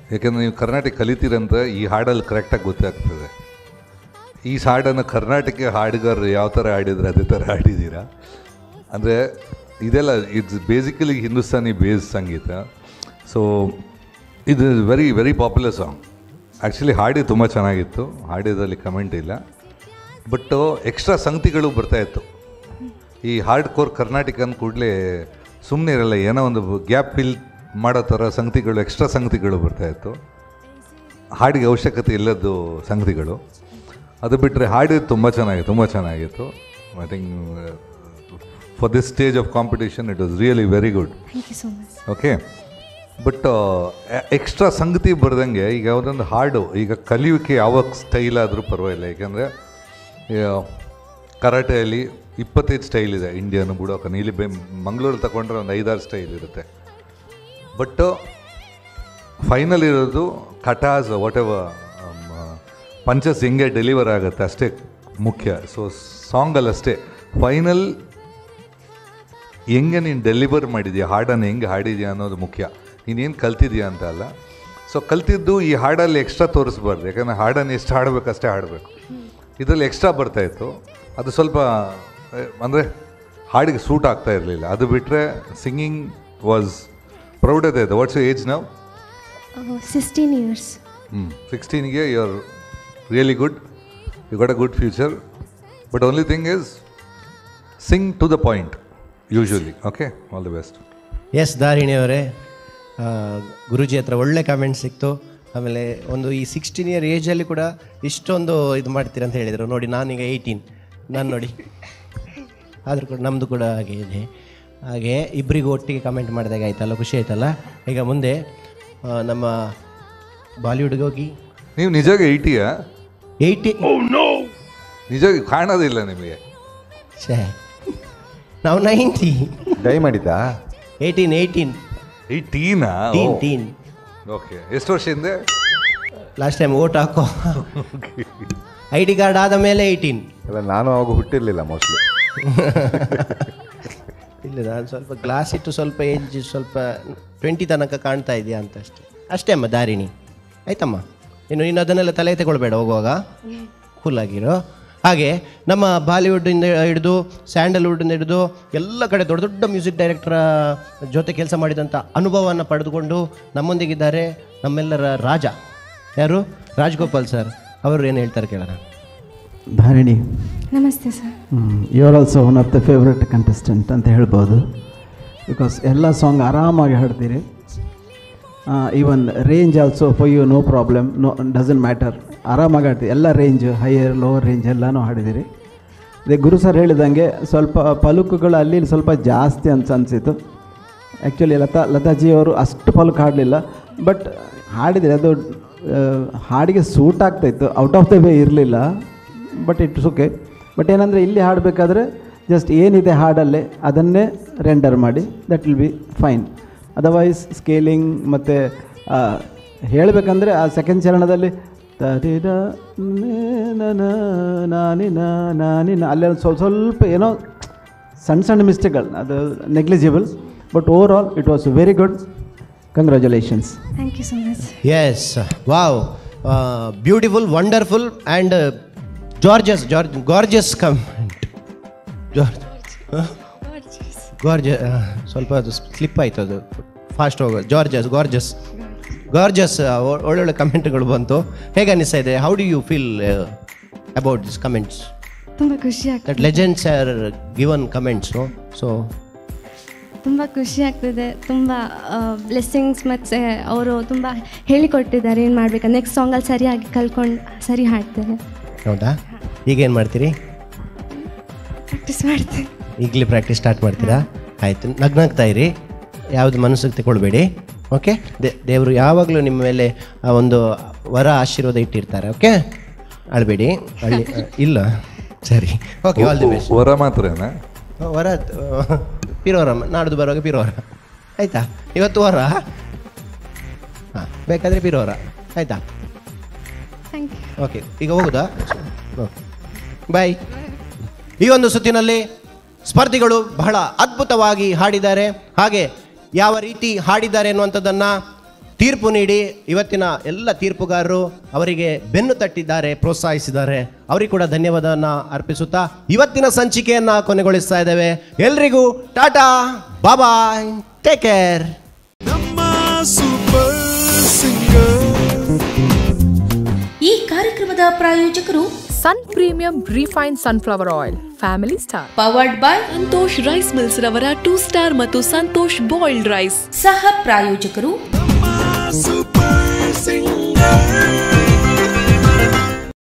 ಯಾಕೆಂದರೆ ನೀವು ಕರ್ನಾಟಕ ಕಲಿತೀರಂತ ಈ ಹಾಡಲ್ಲಿ ಕರೆಕ್ಟಾಗಿ ಗೊತ್ತಾಗ್ತದೆ ಈ ಹಾಡನ್ನು ಕರ್ನಾಟಕ ಹಾಡುಗಾರರು ಯಾವ ಥರ ಹಾಡಿದ್ರೆ ಅದೇ ಥರ ಹಾಡಿದ್ದೀರಾ ಅಂದರೆ ಇದೆಲ್ಲ ಇಟ್ಸ್ ಬೇಸಿಕಲಿ ಹಿಂದೂಸ್ತಾನಿ ಬೇಸ್ ಸಂಗೀತ ಸೊ ಇದು very very popular song actually ಹಾಡಿ ತುಂಬ ಚೆನ್ನಾಗಿತ್ತು ಹಾಡಿದ್ರಲ್ಲಿ ಕಮೆಂಟ್ ಇಲ್ಲ ಬಟ್ ಎಕ್ಸ್ಟ್ರಾ ಸಂಗತಿಗಳು ಬರ್ತಾಯಿತ್ತು ಈ ಹಾರ್ಡ್ ಕೋರ್ ಕರ್ನಾಟಕ ಅಂದ ಕೂಡಲೇ ಸುಮ್ಮನೆ ಇರಲ್ಲ ಏನೋ ಒಂದು ಗ್ಯಾಪ್ ಫಿಲ್ ಮಾಡೋ ಥರ ಸಂಗತಿಗಳು ಎಕ್ಸ್ಟ್ರಾ ಸಂಗತಿಗಳು ಬರ್ತಾಯಿತ್ತು ಹಾಡಿಗೆ ಅವಶ್ಯಕತೆ ಇಲ್ಲದ್ದು ಸಂಗತಿಗಳು ಅದು ಬಿಟ್ಟರೆ ಹಾಡು ತುಂಬ ಚೆನ್ನಾಗಿತ್ತು ತುಂಬ ಚೆನ್ನಾಗಿತ್ತು I think for this stage of competition it was really very good thank you so much okay but extra ಸಂಗತಿ ಬರ್ದಂಗೆ ಈಗ ಯಾವುದೊಂದು ಹಾಡು ಈಗ ಕಲಿಯೋಕ್ಕೆ ಯಾವ ಸ್ಟೈಲ್ ಆದರೂ ಪರವಾಗಿಲ್ಲ ಯಾಕೆಂದರೆ ಕರಾಟೆಯಲ್ಲಿ ಇಪ್ಪತ್ತೈದು ಸ್ಟೈಲ್ ಇದೆ ಇಂಡಿಯನ್ ಬುಡೋಕ ನೀಲಿ ಬೆ ಮಂಗಳೂರು ತಗೊಂಡ್ರೆ ಒಂದು ಐದಾರು ಸ್ಟೈಲ್ ಇರುತ್ತೆ ಬಟ್ ಫೈನಲ್ ಇರೋದು ಕಟಾಸ್ ವಾಟ್ ಎವರ್ ಪಂಚಸ್ ಹೆಂಗೆ ಡೆಲಿವರ್ ಆಗುತ್ತೆ ಅಷ್ಟೇ ಮುಖ್ಯ ಸೊ ಸಾಂಗಲ್ಲಿ ಅಷ್ಟೇ ಫೈನಲ್ ಹೆಂಗೆ ನೀನು ಡೆಲಿವರ್ ಮಾಡಿದ್ಯಾ ಹಾಡನ್ನು ಹೆಂಗೆ ಹಾಡಿದ್ಯಾ ಅನ್ನೋದು ಮುಖ್ಯ ನೀನೇನು ಕಲ್ತಿದ್ಯಾ ಅಂತ ಅಲ್ಲ ಸೊ ಕಲ್ತಿದ್ದು ಈ ಹಾಡಲ್ಲಿ ಎಕ್ಸ್ಟ್ರಾ ತೋರಿಸ್ಬಾರ್ದು ಯಾಕಂದರೆ ಹಾಡನ್ನು ಎಷ್ಟು ಹಾಡಬೇಕು ಅಷ್ಟೇ ಹಾಡಬೇಕು ಇದರಲ್ಲಿ ಎಕ್ಸ್ಟ್ರಾ ಬರ್ತಾಯಿತ್ತು ಅದು ಸ್ವಲ್ಪ ಅಂದರೆ ಹಾಡಿಗೆ ಸೂಟ್ ಆಗ್ತಾ ಇರಲಿಲ್ಲ ಅದು ಬಿಟ್ಟರೆ ಸಿಂಗಿಂಗ್ ವಾಸ್ ಪ್ರೌಢತೆ ಇದೆ ವಾಟ್ಸ್ ಏಜ್ ನಾವು ಸಿಕ್ಸ್ಟೀನ್ ಇಯರ್ಸ್ ಹ್ಞೂ ಸಿಕ್ಸ್ಟೀನ್ಗೆ you are really good you got a good future but only thing is sing to the point usually okay all the best yes ದಾರಿಣಿಯವರೇ ಗುರುಜಿ ಹತ್ರ ಒಳ್ಳೆ ಕಾಮೆಂಟ್ ಸಿಕ್ತು ಆಮೇಲೆ ಒಂದು ಈ ಸಿಕ್ಸ್ಟೀನ್ ಇಯರ್ ಏಜಲ್ಲಿ ಕೂಡ ಇಷ್ಟೊಂದು ಇದು ಮಾಡ್ತೀರ ಅಂತ ಹೇಳಿದರು ನೋಡಿ ನಾನೀಗ ಏಯ್ಟೀನ್ ನಾನು ನೋಡಿ ಆದರೂ ಕೂಡ ನಮ್ಮದು ಕೂಡ ಹಾಗೆ ಇದೆ ಹಾಗೆ ಇಬ್ಬರಿಗೂ ಒಟ್ಟಿಗೆ ಕಮೆಂಟ್ ಮಾಡಿದಾಗ ಆಯ್ತಲ್ಲ ಖುಷಿ ಆಯ್ತಲ್ಲ ಈಗ ಮುಂದೆ ಆ, ನಮ್ಮ ಬಾಲಿವುಡ್ಗೆ ಹೋಗಿ ನೀವು ನಿಜವಾಗಿ ಏಯ್ಟಿಯಾ ಏಯ್ಟಿ ನಿಜವಾಗಿ ಕಾಣೋದಿಲ್ಲ ನಿಮಗೆ ಛೇ ನಾವು ನೈಂಟಿ ಡೈ ಮಾಡಿದ್ದಾ ಏಯ್ಟೀನ್ ಏಯ್ಟೀನ್ ಏಯ್ಟೀನಾ ಟೀನ್ ಟೀನ್ ಓಕೆ ಎಷ್ಟು ವರ್ಷ ಹಿಂದೆ ಲಾಸ್ಟ್ ಟೈಮ್ ಓಟ್ ಹಾಕೋ ಐ ಡಿ ಕಾರ್ಡ್ ಆದ ಮೇಲೆ ಏಯ್ಟೀನ್ ಅಲ್ಲ ನಾನು ಅವಾಗ ಹುಟ್ಟಿರಲಿಲ್ಲ ಮೋಸ್ಟ್ಲಿ ಇಲ್ಲ ನಾನು ಸ್ವಲ್ಪ ಗ್ಲಾಸ್ ಇಟ್ಟು ಸ್ವಲ್ಪ ಏಜ್ ಸ್ವಲ್ಪ ಟ್ವೆಂಟಿ ತನಕ ಕಾಣ್ತಾ ಇದೆಯಾ ಅಂತ ಅಷ್ಟೇ ಅಷ್ಟೇ ಅಮ್ಮ ದಾರಿಣಿ ಆಯ್ತಮ್ಮ ಇನ್ನು ನೀನು ಅದನ್ನೆಲ್ಲ ತಲೆ ತಗೊಳ್ಬೇಡ ಹೋಗುವಾಗ ಕೂಲ್ ಆಗಿರೋ ಹಾಗೆ ನಮ್ಮ ಬಾಲಿವುಡ್ಡಿಂದ ಹಿಡಿದು ಸ್ಯಾಂಡಲ್ವುಡ್ಡಿಂದ ಹಿಡಿದು ಎಲ್ಲ ಕಡೆ ದೊಡ್ಡ ದೊಡ್ಡ ಮ್ಯೂಸಿಕ್ ಡೈರೆಕ್ಟರ್ ಜೊತೆ ಕೆಲಸ ಮಾಡಿದಂಥ ಅನುಭವವನ್ನು ಪಡೆದುಕೊಂಡು ನಮ್ಮೊಂದಿಗಿದ್ದಾರೆ ನಮ್ಮೆಲ್ಲರ ರಾಜ ಯಾರು ರಾಜ್ಗೋಪಾಲ್ ಸರ್ ಅವರು ಏನು ಹೇಳ್ತಾರೆ ಕೇಳೋಣ ಧಾರಿಣಿ ನಮಸ್ತೆ sir you are also one of the favourite contestant ಅಂತ ಹೇಳ್ಬೋದು ಬಿಕಾಸ್ ಎಲ್ಲ ಸಾಂಗ್ ಆರಾಮಾಗಿ ಹಾಡ್ತೀರಿ even range also for you no problem no doesn't matter ಆರಾಮಾಗಿ ಹಾಡ್ತೀವಿ ಎಲ್ಲ ರೇಂಜ್ ಹೈಯರ್ ಲೋವರ್ ರೇಂಜ್ ಎಲ್ಲನೂ ಹಾಡಿದ್ದೀರಿ ಅದೇ ಗುರು ಸರ್ ಹೇಳಿದಂಗೆ ಸ್ವಲ್ಪ ಪಲುಕುಗಳು ಅಲ್ಲಿ ಇಲ್ಲಿ ಸ್ವಲ್ಪ ಜಾಸ್ತಿ ಅಂತ ಅನಿಸಿತು ಆ್ಯಕ್ಚುಲಿ ಲತಾ ಲತಾಜಿಯವರು ಅಷ್ಟು ಪಲುಕು ಹಾಡಲಿಲ್ಲ ಬಟ್ ಹಾಡಿದರೆ ಅದು ಆ, ಹಾಡಿಗೆ ಸೂಟ್ ಆಗ್ತಾಯಿತ್ತು ಔಟ್ ಆಫ್ ದ ವೇ ಇರಲಿಲ್ಲ ಬಟ್ ಇಟ್ಸ್ ಓಕೆ ಬಟ್ ಏನಂದರೆ ಇಲ್ಲಿ ಹಾಡಬೇಕಾದ್ರೆ ಜಸ್ಟ್ ಏನಿದೆ ಹಾಡಲ್ಲೇ ಅದನ್ನೇ ರೆಂಡರ್ ಮಾಡಿ that will be fine otherwise scaling ಮತ್ತು ಹೇಳಬೇಕಂದ್ರೆ ಆ ಸೆಕೆಂಡ್ ಚರಣದಲ್ಲಿ ತರಿರ ನನ ನಾನಿನ ನಾನಿನ ಅಲ್ಲಿ ಸ್ವಲ್ಪ ಸ್ವಲ್ಪ ಏನೋ ಸಣ್ಣ ಸಣ್ಣ ಮಿಸ್ಟೇಕ್ಗಳು ಅದು negligible but over all it was very good congratulations thank you so much yes wow beautiful wonderful and gorgeous gorge gorgeous comment gorge gorge ಸ್ವಲ್ಪ ಅದು ಸ್ಲಿಪ್ ಆಯಿತು ಅದು ಫಾಸ್ಟ್ ಹೋಗೋ ಜಾರ್ಜಸ್ ಗಾರ್ಜಸ್ ಗಾರ್ಜಸ್ ಒಳ್ಳೊಳ್ಳೆ ಕಮೆಂಟ್ಗಳು ಬಂತು ಹೇಗೆ ಅನ್ನಿಸ್ತಾ ಇದೆ how do you feel about this comments ತುಂಬ ಖುಷಿ ಆಗ್ತದೆ that legends are given comments so ತುಂಬ ಖುಷಿ ಆಗ್ತದೆ ತುಂಬ ಬ್ಲೆಸ್ಸಿಂಗ್ಸ್ ಮತ್ತು ಅವರು ತುಂಬ ಹೇಳಿಕೊಟ್ಟಿದ್ದಾರೆ ಏನು ಮಾಡಬೇಕು ನೆಕ್ಸ್ಟ್ ಸಾಂಗಲ್ಲಿ ಸರಿಯಾಗಿ ಕಲ್ಕೊಂಡು ಸರಿ ಹಾಡ್ತೇನೆ ಹೌದಾ ಈಗೇನು ಮಾಡ್ತೀರಿ ಪ್ರಾಕ್ಟೀಸ್ ಮಾಡ್ತೇನೆ ಈಗಲೇ ಪ್ರಾಕ್ಟೀಸ್ ಸ್ಟಾರ್ಟ್ ಮಾಡ್ತೀರಾ ಆಯಿತು ನಗ್ನಾಗ್ತಾ ಇರಿ ಯಾವುದು ಮನಸ್ಸಿಗೆ ತಗೊಳ್ಬೇಡಿ ಓಕೆ ದೇ ದೇವರು ಯಾವಾಗಲೂ ನಿಮ್ಮ ಮೇಲೆ ಆ ಒಂದು ವರ ಆಶೀರ್ವಾದ ಇಟ್ಟಿರ್ತಾರೆ ಓಕೆ ಅಳಬೇಡಿ ಅಳ್ಳಿ ಇಲ್ಲ ಸರಿ ಓಕೆ ಆಲ್ ದಿ ಬೆಸ್ಟ್ ವರ ಮಾತ್ರನಾ ವರ ಪಿರೋರ ನಾಡ್ದು ಬರುವಾಗ ಪಿರೋರ ಆಯಿತಾ ಇವತ್ತು ವರ ಹಾಂ ಬೇಕಾದರೆ ಪಿರೋರ ಆಯಿತಾ ಥ್ಯಾಂಕ್ ಯು ಓಕೆ ಈಗ ಹೋಗುದಾ ಓಕೆ ಬಾಯ್ ಈ ಒಂದು ಸುತ್ತಿನಲ್ಲಿ ಸ್ಪರ್ಧಿಗಳು ಬಹಳ ಅದ್ಭುತವಾಗಿ ಹಾಡಿದ್ದಾರೆ ಹಾಗೆ ಯಾವ ರೀತಿ ಹಾಡಿದ್ದಾರೆ ಅನ್ನುವಂಥದ್ದನ್ನು ತೀರ್ಪು ನೀಡಿ ಇವತ್ತಿನ ಎಲ್ಲ ತೀರ್ಪುಗಾರರು ಅವರಿಗೆ ಬೆನ್ನು ತಟ್ಟಿದ್ದಾರೆ ಪ್ರೋತ್ಸಾಹಿಸಿದ್ದಾರೆ ಅವರಿಗೆ ಕೂಡ ಧನ್ಯವಾದವನ್ನು ಅರ್ಪಿಸುತ್ತಾ ಇವತ್ತಿನ ಸಂಚಿಕೆಯನ್ನು ಕೊನೆಗೊಳಿಸ್ತಾ ಇದ್ದೇವೆ ಎಲ್ರಿಗೂ tata bye bye take care super singer ಈ ಕಾರ್ಯಕ್ರಮದ ಪ್ರಾಯೋಜಕರು sun premium refine sunflower oil family star powered by Santosh rice mills ರವರ ಟೂ ಸ್ಟಾರ್ ಮತ್ತು ಸಂತೋಷ್ ಬಾಯ್ಲ್ಡ್ ರೈಸ್ ಸಹ ಪ್ರಾಯೋಜಕರು ಸೂಪರ್